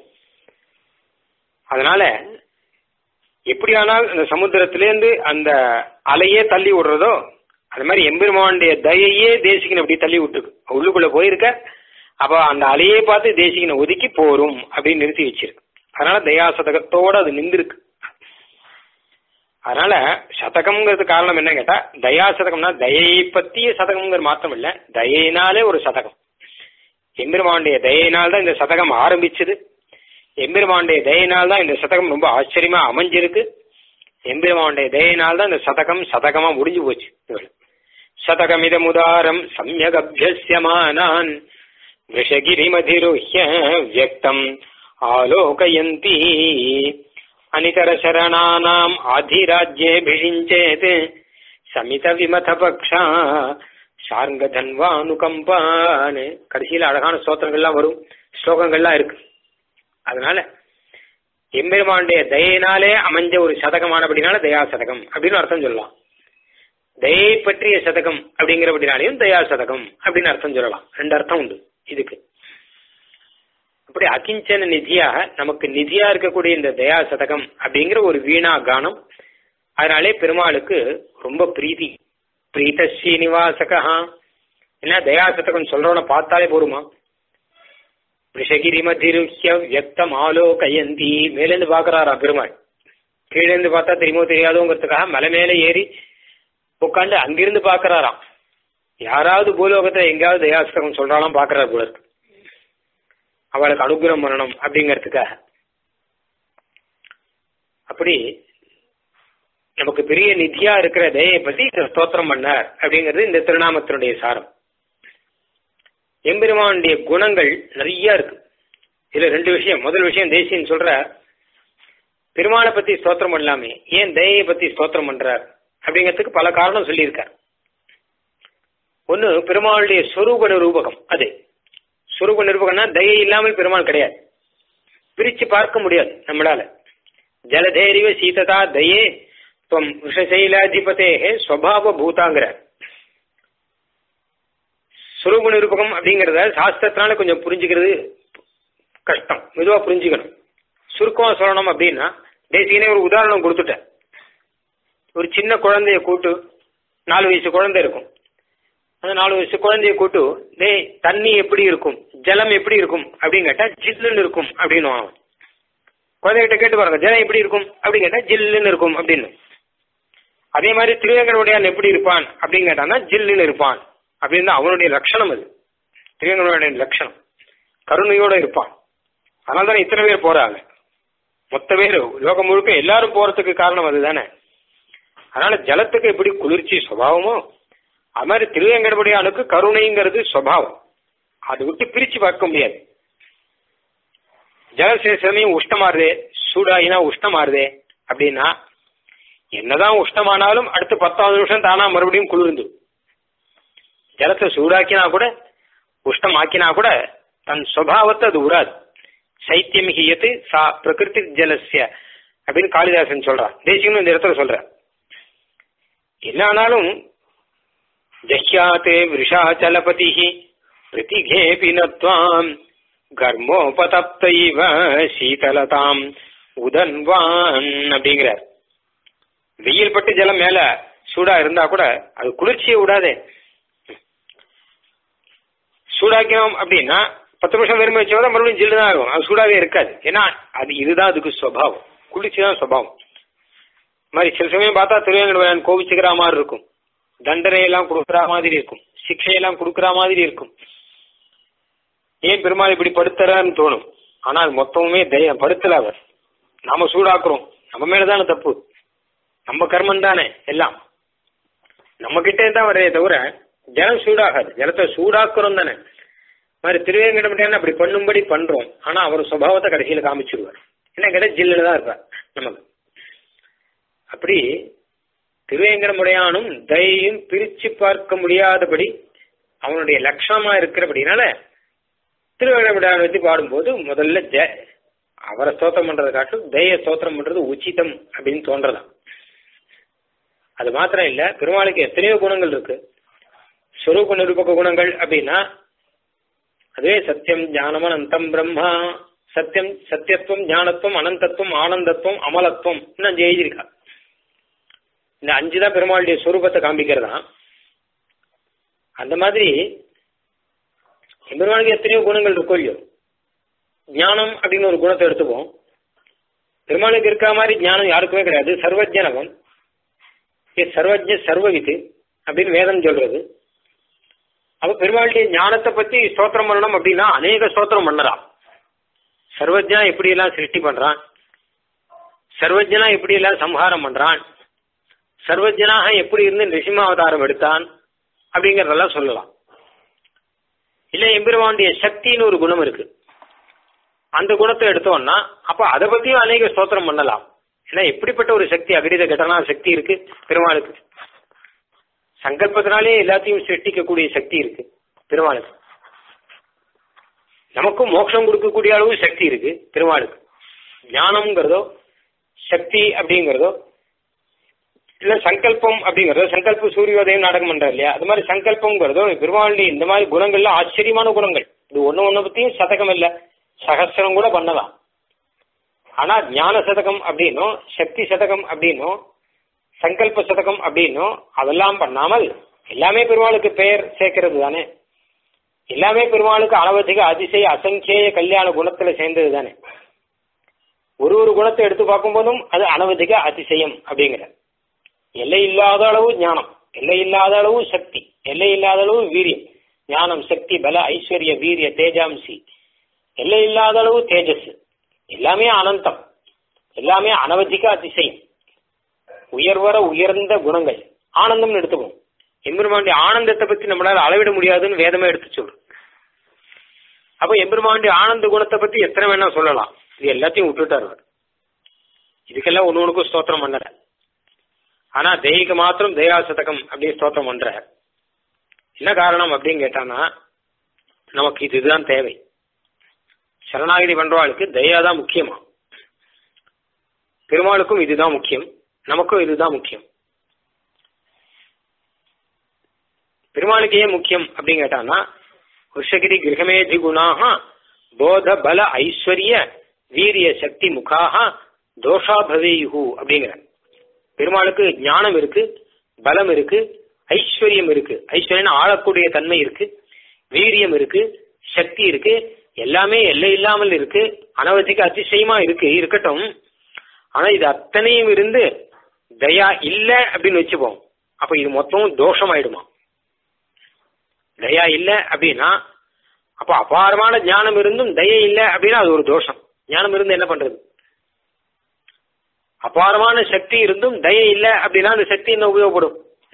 அதனால எப்படியானால் அந்த சமுத்திரத்திலேருந்து அந்த அலையே தள்ளி விடுறதோ அது மாதிரி எம்பெருமானுடைய தயையே தேசிகனை அப்படி தள்ளி விட்டுருக்கு உள்ளுக்குள்ள போயிருக்க அப்ப அந்த அலையே பார்த்து தேசிகனை ஒதுக்கி போரும் அப்படின்னு நிறுத்தி வச்சிருக்கு அதனால தயா சதகத்தோட அது நின்றுருக்கு அதனால சதகம்ங்கிறது காரணம் என்ன கேட்டா தயா சதகம்னா தயையை பத்திய சதகம்ங்கிற மாத்திரம் இல்ல தயையினாலே ஒரு சதகம் எம்பெருமானுடைய தயையினால் தான் இந்த சதகம் ஆரம்பிச்சது எம்பெருமானுடைய தயையினால் தான் இந்த சதகம் ரொம்ப ஆச்சரியமா அமைஞ்சிருக்கு எம்பெருமானுடைய தயையினால் தான் இந்த சதகம் சதகமா முடிஞ்சு போச்சு இவள் சதகமிதமுதாரம் சமயகபியசியமானான் விஷகிரிமதிருஹ்ய வியக்தம் ஆலோகயந்தி அனிதரசரணானாம் ஆதிராஜ்யேபிஷிஞ்சேத் சமித விமத பக்ஷா சார்ங்கதன்வானுகம்பான்னு கடைசியில் அழகான ஸ்தோத்திரங்கள்லாம் வரும் ஸ்லோகங்கள்லாம் இருக்கு அதனால எம்பெருமானுடைய தயினாலே அமைஞ்ச ஒரு சதகமானபடினால தயா சதகம் அப்படின்னு அர்த்தம் சொல்லலாம் தயை பற்றிய சதகம் அப்படிங்கிறபடினாலையும் தயா சதகம் அப்படின்னு அர்த்தம் சொல்லலாம் ரெண்டு அர்த்தம் உண்டு இதுக்கு அப்படி அகிஞ்சன நிதியாக நமக்கு நிதியா இருக்கக்கூடிய இந்த தயா சதகம் அப்படிங்கிற ஒரு வீணா கானம் அதனாலே பெருமாளுக்கு ரொம்ப பிரீதி பிரீத ஸ்ரீனிவாசகா என்ன தயா சதகம் சொல்றவன பார்த்தாலே போருமா விஷகிரி மதிருஷ்ய வியக்தம் ஆலோகயந்தி மேலேருந்து பாக்குறாரா பெருமாள் கீழேந்து பார்த்தா தெரியுமோ தெரியாதோங்கிறதுக்காக மலை மேல ஏறி உட்காந்து அங்கிருந்து பாக்குறாராம் யாராவது பூலோகத்துல எங்கேயாவது தயாசகம் சொல்றாலும் பாக்குறாரு போல இருக்கு அவளுக்கு அனுகிரகம் பண்ணணும் அப்படிங்கறதுக்காக அப்படி நமக்கு பெரிய நிதியா இருக்கிற தயை பத்தி ஸ்தோத்திரம் பண்ணார் அப்படிங்கிறது இந்த திருநாமத்தினுடைய சாரம் எம்பெருமானுடைய குணங்கள் நிறைய இருக்கு இதுல ரெண்டு விஷயம் முதல் விஷயம் தேசியன் சொல்ற பெருமாளை பத்தி ஸ்தோத்திரம் பண்ணலாமே ஏன் தயையை பத்தி ஸ்தோத்திரம் பண்றார் அப்படிங்கிறதுக்கு பல காரணம் சொல்லியிருக்கார் ஒன்னு பெருமாளுடைய சொரூப நிரூபகம் அது சொரூப நிரூபகம்னா தயை இல்லாமல் பெருமாள் கிடையாது பிரிச்சு பார்க்க முடியாது நம்மளால ஜலதேரிவ சீததா தயே துவம் விஷசைலாதிபதே ஸ்வபாவ பூதாங்கிற சுரூப நிரூபகம் அப்படிங்கறத சாஸ்திரத்தினால கொஞ்சம் புரிஞ்சுக்கிறது கஷ்டம் மெதுவா புரிஞ்சுக்கணும் சுருக்கமா சொல்லணும் அப்படின்னா தேசியனே ஒரு உதாரணம் கொடுத்துட்டேன் ஒரு சின்ன குழந்தைய கூட்டு நாலு வயசு குழந்தை இருக்கும் அந்த நாலு வயசு குழந்தைய கூட்டு டேய் தண்ணி எப்படி இருக்கும் ஜலம் எப்படி இருக்கும் அப்படின்னு கேட்டா ஜில்லுன்னு இருக்கும் அப்படின்னு அவன் குழந்தைகிட்ட கேட்டு பாருங்க ஜலம் எப்படி இருக்கும் அப்படின்னு கேட்டா ஜில்லுன்னு இருக்கும் அப்படின்னு அதே மாதிரி திருவேங்கடவுடையான் எப்படி இருப்பான் அப்படின்னு கேட்டான்னா ஜில்லுன்னு இருப்பான் அப்படின்னு அவனுடைய லட்சணம் அது திருவேங்கடவுடைய லட்சணம் கருணையோட இருப்பான் அதனால தானே இத்தனை பேர் போறாங்க மொத்த பேர் லோகம் முழுக்க எல்லாரும் போறதுக்கு காரணம் அதுதானே அதனால ஜலத்துக்கு எப்படி குளிர்ச்சி சுபாவமோ அது மாதிரி திருவேங்கடபடியானுக்கு கருணைங்கிறது சுபாவம் அது விட்டு பிரிச்சு பார்க்க முடியாது ஜலசேசனையும் உஷ்டமாறுதே சூடாயினா உஷ்டமாறுதே அப்படின்னா என்னதான் உஷ்டமானாலும் அடுத்து பத்தாவது நிமிஷம் தானா மறுபடியும் குளிர்ந்து ஜலத்தை சூடாக்கினா கூட உஷ்டமாக்கினா கூட தன் சுபாவத்தை அது விடாது சைத்தியம் ஹியத்து சா பிரகிருதி ஜலசிய அப்படின்னு காளிதாசன் சொல்றான் தேசிகனும் இந்த இடத்துல சொல்ற என்ன ஆனாலும் ஜஹ்யாத்தே விஷாச்சலபதி பிரதிகேபி நத்வாம் கர்மோபதப்த இவ சீதலதாம் உதன்வான் அப்படிங்கிறார் வெயில் பட்டு ஜலம் மேல சூடா இருந்தா கூட அது குளிர்ச்சியை விடாதே சூடாக்கினோம் அப்படின்னா பத்து நிமிஷம் வெறுமை வச்சா மறுபடியும் ஜில்லு தான் ஆகும் அது சூடாவே இருக்காது ஏன்னா அது இதுதான் அதுக்கு சுவாவம் குளிர்ச்சி தான் சுவாவம் மாதிரி சில சமயம் பார்த்தா திருவேங்கடவன் கோபிச்சுக்கிற மாதிரி இருக்கும் தண்டனை எல்லாம் கொடுக்குற மாதிரி இருக்கும் சிக்ஷையெல்லாம் கொடுக்குற மாதிரி இருக்கும் ஏன் பெருமாள் இப்படி படுத்துறான்னு தோணும் ஆனா அது மொத்தமுமே தய படுத்தல அவர் நாம சூடாக்குறோம் நம்ம மேலதானே தப்பு நம்ம கர்மம் தானே எல்லாம் நம்ம கிட்டே தான் வரதே தவிர ஜலம் சூடாகாது ஜலத்தை சூடாக்குறோம் தானே மாதிரி திருவேங்கடம் அப்படி பண்ணும்படி பண்றோம் ஆனா அவர் சுபாவத்தை கடைசியில காமிச்சிருவார் என்ன கேட்டா ஜில்லுல தான் இருப்பார் நமக்கு அப்படி திருவேங்கடமுடையானும் தயையும் பிரிச்சு பார்க்க முடியாதபடி அவனுடைய லட்சணமா இருக்கிறபடினால திருவேங்கடமுடையான் வச்சு பாடும்போது முதல்ல ஜ அவரை ஸ்தோத்திரம் பண்றதை காட்டும் தய ஸ்தோத்திரம் பண்றது உச்சிதம் அப்படின்னு தோன்றதான் அது மாத்திரம் இல்ல பெருமாளுக்கு எத்தனையோ குணங்கள் இருக்கு ஸ்வரூப நிரூபக குணங்கள் அப்படின்னா அதுவே சத்தியம் ஞானம் அனந்தம் பிரம்மா சத்தியம் சத்தியத்துவம் ஞானத்துவம் அனந்தத்துவம் ஆனந்தத்துவம் அமலத்துவம் அஞ்சு எழுதியிருக்கா இந்த அஞ்சு தான் பெருமாளுடைய ஸ்வரூபத்தை காண்பிக்கிறதா அந்த மாதிரி பெருமாளுக்கு எத்தனையோ குணங்கள் இருக்கும் இல்லையோ ஞானம் அப்படின்னு ஒரு குணத்தை எடுத்துப்போம் பெருமாளுக்கு இருக்க மாதிரி ஞானம் யாருக்குமே கிடையாது சர்வஜனவன் சர்வஜ சர்வவித்து அப்படின்னு வேதம் சொல்றது அப்ப பெருமாளுடைய ஞானத்தை பத்தி ஸ்தோத்திரம் பண்ணணும் அப்படின்னா அநேக ஸ்தோத்திரம் பண்ணலாம் சர்வஜனா எப்படி எல்லாம் சிருஷ்டி பண்றான் சர்வஜனா எப்படி எல்லாம் சம்ஹாரம் பண்றான் சர்வஜனாக எப்படி இருந்து நிசிமாவதாரம் எடுத்தான் அப்படிங்கறதெல்லாம் சொல்லலாம் இல்ல எம்பெருமானுடைய சக்தின்னு ஒரு குணம் இருக்கு அந்த குணத்தை எடுத்தோம்னா அப்ப அதை பத்தியும் அநேக ஸ்தோத்திரம் பண்ணலாம் ஏன்னா எப்படிப்பட்ட ஒரு சக்தி அகடித கடனா சக்தி இருக்கு பெருமாளுக்கு சங்கல்பத்தினாலே எல்லாத்தையும் சிருஷ்டிக்கக்கூடிய சக்தி இருக்கு பெருமாளுக்கு நமக்கும் மோட்சம் கொடுக்கக்கூடிய அளவு சக்தி இருக்கு பெருமாளுக்கு ஞானம்ங்கிறதோ சக்தி அப்படிங்கிறதோ இல்ல சங்கல்பம் அப்படிங்கறதோ சங்கல்ப சூரியோதயம் நாடகம் பண்றாரு இல்லையா அது மாதிரி சங்கல்பம்ங்கிறதோ பெருமாளுடைய இந்த மாதிரி குணங்கள்ல ஆச்சரியமான குணங்கள் இது ஒண்ணு ஒண்ணு பத்தியும் சதகம் இல்ல சகசிரம் கூட பண்ணலாம் ஆனா ஞான சதகம் அப்படின்னும் சக்தி சதகம் அப்படின்னும் சங்கல்ப சதகம் அப்படின்னும் அதெல்லாம் பண்ணாமல் எல்லாமே பெருமாளுக்கு பெயர் சேர்க்கிறது தானே எல்லாமே பெருமாளுக்கு அளவதிக அதிசய அசங்கேய கல்யாண குணத்துல சேர்ந்தது தானே ஒரு ஒரு குணத்தை எடுத்து பார்க்கும்போதும் அது அனவதிக அதிசயம் அப்படிங்கிற எல்லை இல்லாத அளவு ஞானம் எல்லை இல்லாத அளவு சக்தி எல்லை இல்லாத அளவு வீரியம் ஞானம் சக்தி பல ஐஸ்வர்ய வீரிய தேஜாம்சி எல்லை இல்லாத அளவு தேஜஸ் எல்லாமே அனந்தம் எல்லாமே அனவதிக அதிசயம் உயர்வர உயர்ந்த குணங்கள் ஆனந்தம்னு எடுத்துப்போம் எம்பெருமாண்டி ஆனந்தத்தை பத்தி நம்மளால அளவிட முடியாதுன்னு வேதமே எடுத்து சொல்லு அப்ப எம்பெருமாண்டி ஆனந்த குணத்தை பத்தி எத்தனை வேணா சொல்லலாம் இது எல்லாத்தையும் விட்டுட்டார் அவர் இதுக்கெல்லாம் ஒண்ணு ஒண்ணுக்கும் ஸ்தோத்திரம் பண்ணல ஆனா தெய்வீக மாத்திரம் தயா சதகம் அப்படின்னு ஸ்தோத்திரம் பண்ற என்ன காரணம் அப்படின்னு கேட்டானா நமக்கு இதுதான் தேவை சரணாகிதி பண்றவாளுக்கு தயா தான் முக்கியமா பெருமாளுக்கும் இதுதான் முக்கியம் நமக்கும் இதுதான் முக்கியம் பெருமாளுக்கு ஏன் முக்கியம் அப்படின்னு கேட்டானா விஷகிரி கிரகமேதி குணாக போத பல ஐஸ்வர்ய வீரிய சக்தி முகாக தோஷா பவேயு அப்படிங்கிற பெருமாளுக்கு ஞானம் இருக்கு பலம் இருக்கு ஐஸ்வர்யம் இருக்கு ஐஸ்வர்யம் ஆளக்கூடிய தன்மை இருக்கு வீரியம் இருக்கு சக்தி இருக்கு எல்லாமே எல்லை இல்லாமல் இருக்கு அனவதிக அதிசயமா இருக்கு இருக்கட்டும் ஆனா இது அத்தனையும் இருந்து தயா இல்ல அப்படின்னு வச்சுப்போம் அப்ப இது மொத்தம் தோஷம் ஆயிடுமா தயா இல்ல அப்படின்னா அப்ப அபாரமான ஞானம் இருந்தும் தயை இல்ல அப்படின்னா அது ஒரு தோஷம் ஞானம் இருந்து என்ன பண்றது அபாரமான சக்தி இருந்தும் தயை இல்ல அப்படின்னா அந்த சக்தி என்ன உபயோகப்படும்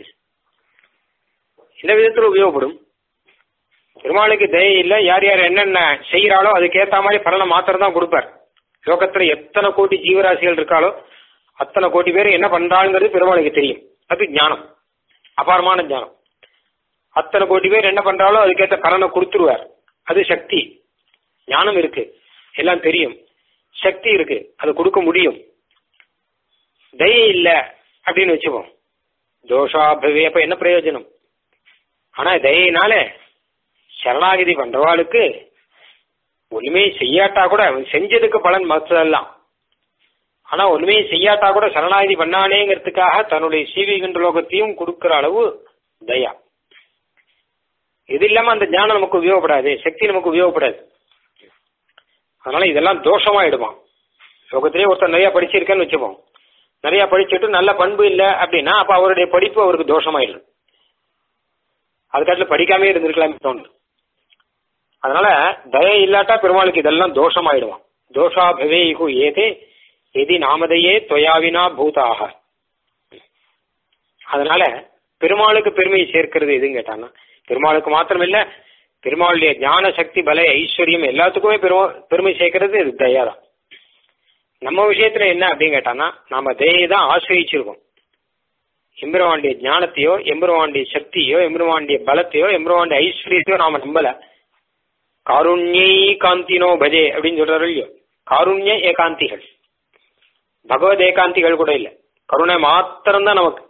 எந்த விதத்துல உபயோகப்படும் பெருமாளுக்கு தயை இல்ல யார் யார் என்னென்ன செய்யறாளோ அதுக்கேத்த மாதிரி பலனை மாத்திரம் தான் கொடுப்பார் லோகத்துல எத்தனை கோடி ஜீவராசிகள் இருக்காளோ அத்தனை கோடி பேர் என்ன பண்றாங்கிறது பெருமாளுக்கு தெரியும் அது ஞானம் அபாரமான ஞானம் அத்தனை கோடி பேர் என்ன பண்றாலோ அதுக்கேற்ற பலனை கொடுத்துருவார் அது சக்தி ஞானம் இருக்கு எல்லாம் தெரியும் சக்தி இருக்கு அது கொடுக்க முடியும் தயை இல்ல அப்படின்னு வச்சுப்போம் தோஷாபவே அப்ப என்ன பிரயோஜனம் ஆனா தயினால சரணாகிதி பண்றவாளுக்கு ஒண்ணுமே செய்யாட்டா கூட அவன் செஞ்சதுக்கு பலன் மற்றதெல்லாம் ஆனா ஒண்ணுமே செய்யாட்டா கூட சரணாகிதி பண்ணானேங்கிறதுக்காக தன்னுடைய சீவிகின்ற லோகத்தையும் கொடுக்கிற அளவு தயா இது இல்லாம அந்த ஞானம் நமக்கு உபயோகப்படாது சக்தி நமக்கு உபயோகப்படாது அதனால இதெல்லாம் தோஷமாயிடுமா லோகத்திலேயே ஒருத்தர் நிறைய படிச்சிருக்கேன்னு வச்சுப்போம் நிறைய படிச்சுட்டு நல்ல பண்பு இல்லை அப்படின்னா அப்ப அவருடைய படிப்பு அவருக்கு தோஷமாயிடும் அதுக்காட்டில் படிக்காமே இருந்திருக்கலாமே தோணுது அதனால தய இல்லாட்டா பெருமாளுக்கு இதெல்லாம் தோஷமாயிடுவான் தோஷாபவேயு ஏதே எதி நாமதையே தொயாவினா பூதாக அதனால பெருமாளுக்கு பெருமையை சேர்க்கிறது எதுன்னு கேட்டான்னா பெருமாளுக்கு மாத்திரம் இல்ல பெருமாளுடைய ஞான சக்தி பல ஐஸ்வர்யம் எல்லாத்துக்குமே பெருமா பெருமை சேர்க்கறது இது தயாதான் நம்ம விஷயத்துல என்ன அப்படின்னு கேட்டான்னா நாம தயையை தான் ஆசிரியிச்சிருக்கோம் எம்பெருமானுடைய ஞானத்தையோ எம்பெருமானுடைய சக்தியோ எம்பெருமானுடைய பலத்தையோ எம்பெருமானுடைய ஐஸ்வர்யத்தையோ நாம நம்பல காருண்யை காந்தினோ பஜே அப்படின்னு சொல்றாரு இல்லையோ காருண்ய ஏகாந்திகள் பகவத் ஏகாந்திகள் கூட இல்ல கருணை மாத்திரம் தான் நமக்கு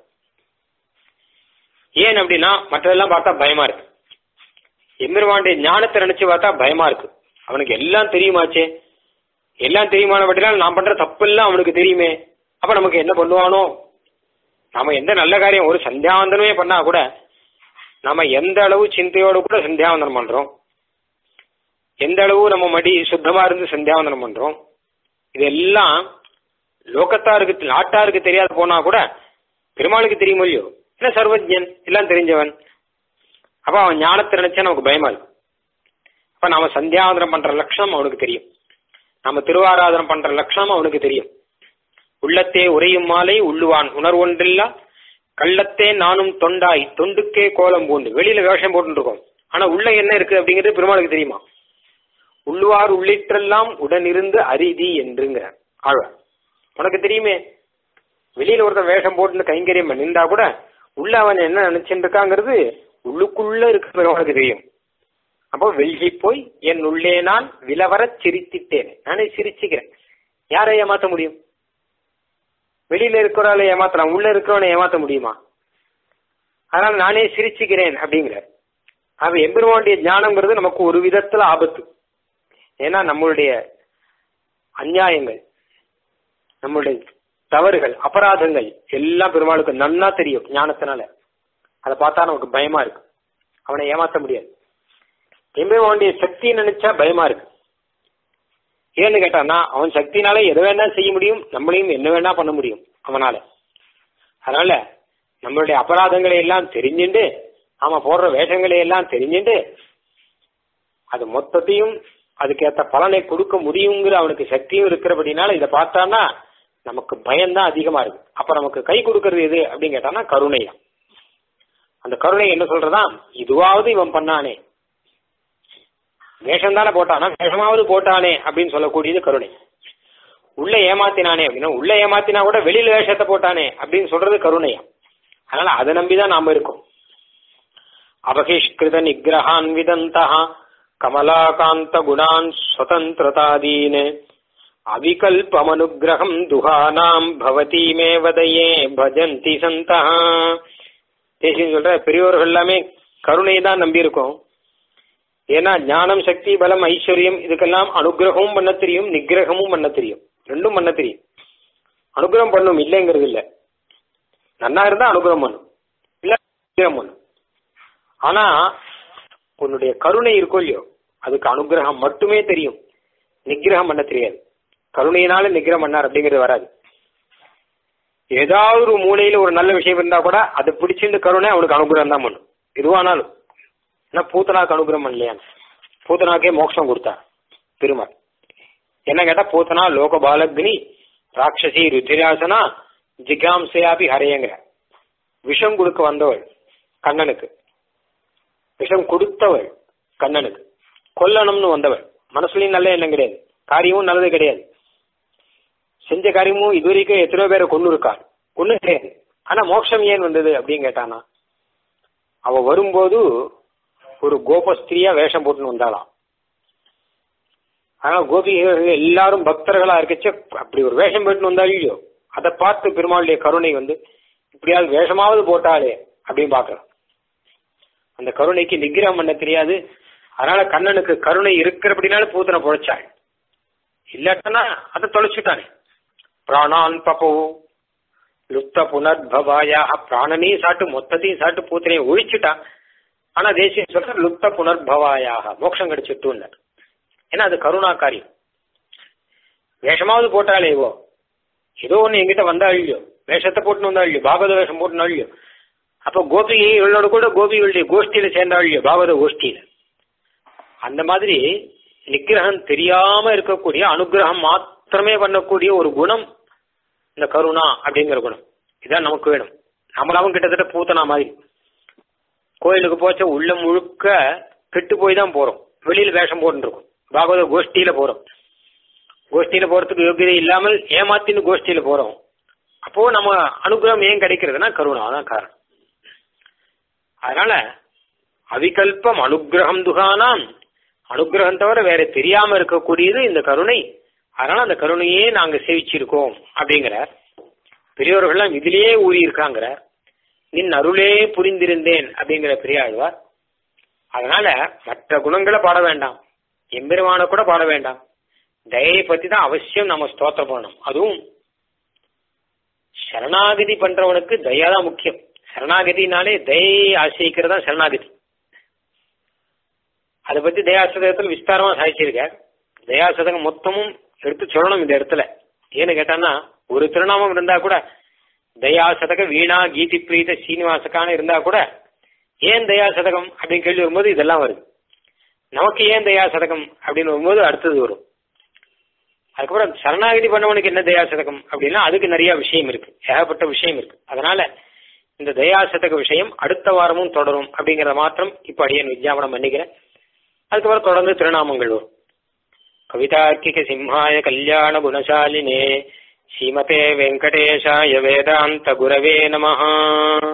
ஏன் அப்படின்னா மற்றதெல்லாம் பார்த்தா பயமா இருக்கு எம்பெருமானுடைய ஞானத்தை நினைச்சு பார்த்தா பயமா இருக்கு அவனுக்கு எல்லாம் தெரியுமாச்சே எல்லாம் தெரியுமான பட்டினால் நான் பண்ற தப்பு எல்லாம் அவனுக்கு தெரியுமே அப்ப நமக்கு என்ன பண்ணுவானோ நாம எந்த நல்ல காரியம் ஒரு சந்தியாவந்தனமே பண்ணா கூட நாம எந்த அளவு சிந்தையோடு கூட சந்தியாவந்தனம் பண்றோம் எந்த அளவு நம்ம மடி சுத்தமா இருந்து சந்தியாவந்தனம் பண்றோம் இதெல்லாம் லோகத்தாருக்கு நாட்டாருக்கு தெரியாத போனா கூட பெருமாளுக்கு தெரியுமோ இல்லையோ என்ன சர்வஜன் எல்லாம் தெரிஞ்சவன் அப்ப அவன் ஞானத்தை நினைச்சா நமக்கு பயமா இருக்கு அப்ப நாம சந்தியாவந்தனம் பண்ற லட்சணம் அவனுக்கு தெரியும் நம்ம திருவாராதனம் பண்ற லட்சணம் அவனுக்கு தெரியும் உள்ளத்தே உரையும் மாலை உள்ளுவான் உணர்வொன்றில்லா கள்ளத்தே நானும் தொண்டாய் தொண்டுக்கே கோலம் பூண்டு வெளியில வேஷம் போட்டு இருக்கோம் ஆனா உள்ள என்ன இருக்கு அப்படிங்கிறது பெருமாளுக்கு தெரியுமா உள்ளுவார் உள்ளிட்டெல்லாம் உடனிருந்து அரிதி என்றுங்க ஆழ்வார் உனக்கு தெரியுமே வெளியில ஒருத்தன் வேஷம் போட்டு கைங்கரியம் பண்ணிருந்தா கூட உள்ள அவன் என்ன நினைச்சுட்டு இருக்காங்கிறது உள்ளுக்குள்ள இருக்க பெருமாளுக்கு தெரியும் அப்போ வெள்ளி போய் என் உள்ளே நான் விலவரச் சிரித்திட்டேன் நானே சிரிச்சுக்கிறேன் யாரை ஏமாத்த முடியும் வெளியில இருக்கிறவளை ஏமாத்தலாம் உள்ள இருக்கிறவனை ஏமாத்த முடியுமா அதனால நானே சிரிச்சுக்கிறேன் அப்படிங்கிற அது எம்பெருமானுடைய ஞானம்ங்கிறது நமக்கு ஒரு விதத்துல ஆபத்து ஏன்னா நம்மளுடைய அநியாயங்கள் நம்மளுடைய தவறுகள் அபராதங்கள் எல்லாம் பெருமாளுக்கு நன்னா தெரியும் ஞானத்தினால அதை பார்த்தா நமக்கு பயமா இருக்கு அவனை ஏமாத்த முடியாது எம்பெருமானுடைய சக்தியை நினைச்சா பயமா இருக்கு ஏன்னு கேட்டான்னா அவன் சக்தினால எதை வேணா செய்ய முடியும் நம்மளையும் என்ன வேணா பண்ண முடியும் அவனால அதனால நம்மளுடைய அபராதங்களை எல்லாம் தெரிஞ்சுண்டு நாம போடுற வேஷங்களை எல்லாம் தெரிஞ்சுண்டு அது மொத்தத்தையும் அதுக்கேற்ற பலனை கொடுக்க முடியுங்கிற அவனுக்கு சக்தியும் இருக்கிறபடினால இதை பார்த்தான்னா நமக்கு பயம்தான் அதிகமா இருக்கு அப்ப நமக்கு கை கொடுக்கறது எது அப்படின்னு கேட்டான்னா கருணையா அந்த கருணை என்ன சொல்றதா இதுவாவது இவன் பண்ணானே வேஷம் தானே போட்டானா வேஷமாவது போட்டானே அப்படின்னு சொல்லக்கூடியது கருணை உள்ள ஏமாத்தினானே அப்படின்னா உள்ள ஏமாத்தினா கூட வெளியில வேஷத்தை போட்டானே அப்படின்னு சொல்றது கருணையா அதனால அதை நம்பிதான் நாம இருக்கோம் அபகிஷ்கிருத நிகிரகான் விதந்தா கமலாகாந்த குணான் ஸ்வதந்திரதாதீன் அவிகல்பமனுகிரகம் துகானாம் பவதீமே வதையே பஜந்தி சந்தா தேசியம் சொல்ற பெரியோர்கள் எல்லாமே கருணை தான் நம்பி இருக்கோம் ஏன்னா ஞானம் சக்தி பலம் ஐஸ்வர்யம் இதுக்கெல்லாம் அனுகிரகமும் பண்ண தெரியும் நிகிரகமும் பண்ண தெரியும் ரெண்டும் பண்ண தெரியும் அனுகிரகம் பண்ணும் இல்லைங்கிறது இல்ல நன்னா இருந்தா அனுகிரகம் பண்ணும் இல்ல நிகிரகம் பண்ணும் ஆனா உன்னுடைய கருணை இருக்கோ இல்லையோ அதுக்கு அனுகிரகம் மட்டுமே தெரியும் நிகிரகம் பண்ண தெரியாது கருணையினால நிகிரகம் பண்ணார் அப்படிங்கிறது வராது ஏதாவது ஒரு மூலையில ஒரு நல்ல விஷயம் இருந்தா கூட அது பிடிச்சிருந்து கருணை அவனுக்கு அனுகிரகம் தான் பண்ணும் எதுவானாலும் ஏன்னா பூத்தனாக்கு அனுகிரகம் பண்ணலையா பூத்தனாக்கே மோட்சம் கொடுத்தா பெருமாள் என்ன கேட்டா பூத்தனா லோக பாலக்னி ராட்சசி ருச்சிராசனா ஜிகாம்சையாபி ஹரையங்கிற விஷம் கொடுக்க வந்தவள் கண்ணனுக்கு விஷம் கொடுத்தவள் கண்ணனுக்கு கொல்லணும்னு வந்தவள் மனசுலயும் நல்ல எண்ணம் கிடையாது காரியமும் நல்லது கிடையாது செஞ்ச காரியமும் இது வரைக்கும் எத்தனையோ பேரை கொண்டு இருக்காள் ஒண்ணும் கிடையாது ஆனா மோட்சம் ஏன் வந்தது அப்படின்னு கேட்டானா அவ வரும்போது ஒரு கோபஸ்திரியா வேஷம் போட்டுன்னு வந்தாளாம் ஆனா கோபிகள் எல்லாரும் பக்தர்களா இருக்கச்ச அப்படி ஒரு வேஷம் போட்டுன்னு வந்தா இல்லையோ அதை பார்த்து பெருமாளுடைய கருணை வந்து இப்படியாவது வேஷமாவது போட்டாளே அப்படின்னு பாக்குறோம் அந்த கருணைக்கு நிகிரகம் பண்ண தெரியாது அதனால கண்ணனுக்கு கருணை இருக்கிறபடினால பூத்தனை பொழைச்சாள் இல்லாட்டனா அதை தொலைச்சுட்டானே பிராணான் பபோ லுப்த புனர்பவாயாக பிராணனையும் சாட்டு மொத்தத்தையும் சாட்டு பூத்தனையும் ஒழிச்சுட்டான் ஆனா தேசியம் சொல்ற லுப்த புனர்பவாயாக மோட்சம் கிடைச்சிட்டு ஏன்னா அது கருணா காரியம் வேஷமாவது போட்டாலே இவோ ஏதோ ஒண்ணு எங்கிட்ட வந்தா இல்லையோ வேஷத்தை போட்டுன்னு வந்தா இல்லையோ பாகவத வேஷம் போட்டுனா இல்லையோ அப்ப கோபிகை இவளோட கூட கோபிகளுடைய கோஷ்டியில சேர்ந்தா இல்லையோ பாகவத கோஷ்டியில அந்த மாதிரி நிகிரகம் தெரியாம இருக்கக்கூடிய அனுகிரகம் மாத்திரமே பண்ணக்கூடிய ஒரு குணம் இந்த கருணா அப்படிங்கிற குணம் இதான் நமக்கு வேணும் நம்மளாவும் கிட்டத்தட்ட பூத்தனா மாதிரி கோயிலுக்கு போச்ச உள்ள முழுக்க கெட்டு போய் தான் போறோம் வெளியில வேஷம் போட்டு இருக்கோம் பாகவத கோஷ்டியில போறோம் கோஷ்டியில போறதுக்கு யோகியதை இல்லாமல் ஏமாத்தின்னு கோஷ்டியில போறோம் அப்போ நம்ம அனுகிரகம் ஏன் கிடைக்கிறதுனா கருணா தான் காரணம் அதனால அவிகல்பம் அனுகிரகம் துகானாம் அனுகிரகம் தவிர வேற தெரியாம இருக்கக்கூடியது இந்த கருணை அதனால அந்த கருணையே நாங்க சேவிச்சிருக்கோம் அப்படிங்கிற பெரியவர்கள்லாம் இதிலேயே ஊறி இருக்காங்கிற நின் அருளே புரிந்திருந்தேன் அப்படிங்கிற பெரியாழ்வார் அதனால மற்ற குணங்களை பாட வேண்டாம் எம்பெருமான கூட பாட வேண்டாம் தயையை பத்தி தான் அவசியம் நம்ம ஸ்தோத்திரம் பண்ணணும் அதுவும் சரணாகதி பண்றவனுக்கு தயா தான் முக்கியம் சரணாகதினாலே தயையை ஆசிரிக்கிறதா சரணாகதி அதை பத்தி தயாசதகத்தில் விஸ்தாரமா சாதிச்சிருக்கார் தயாசதகம் மொத்தமும் எடுத்து சொல்லணும் இந்த இடத்துல ஏன்னு கேட்டான்னா ஒரு திருநாமம் இருந்தா கூட தயாசதக வீணா கீதி பிரீத சீனிவாசக்கான இருந்தா கூட ஏன் தயாசதகம் அப்படின்னு கேள்வி வரும்போது இதெல்லாம் வருது நமக்கு ஏன் தயாசதகம் அப்படின்னு வரும்போது அடுத்தது வரும் அதுக்கப்புறம் சரணாகதி பண்ணவனுக்கு என்ன தயாசதகம் அப்படின்னா அதுக்கு நிறைய விஷயம் இருக்கு ஏகப்பட்ட விஷயம் இருக்கு அதனால இந்த தயாசதக விஷயம் அடுத்த வாரமும் தொடரும் அப்படிங்கறத மாத்திரம் இப்ப அடியேன் வித்யாபனம் பண்ணிக்கிறேன் அதுக்கப்புறம் தொடர்ந்து திருநாமங்கள் வரும் கவிதார்க்கிக சிம்ஹாய கல்யாண குணசாலினே ஸ்ரீமதே வெங்கடேஷாய வேதாந்த குரவே நமஹா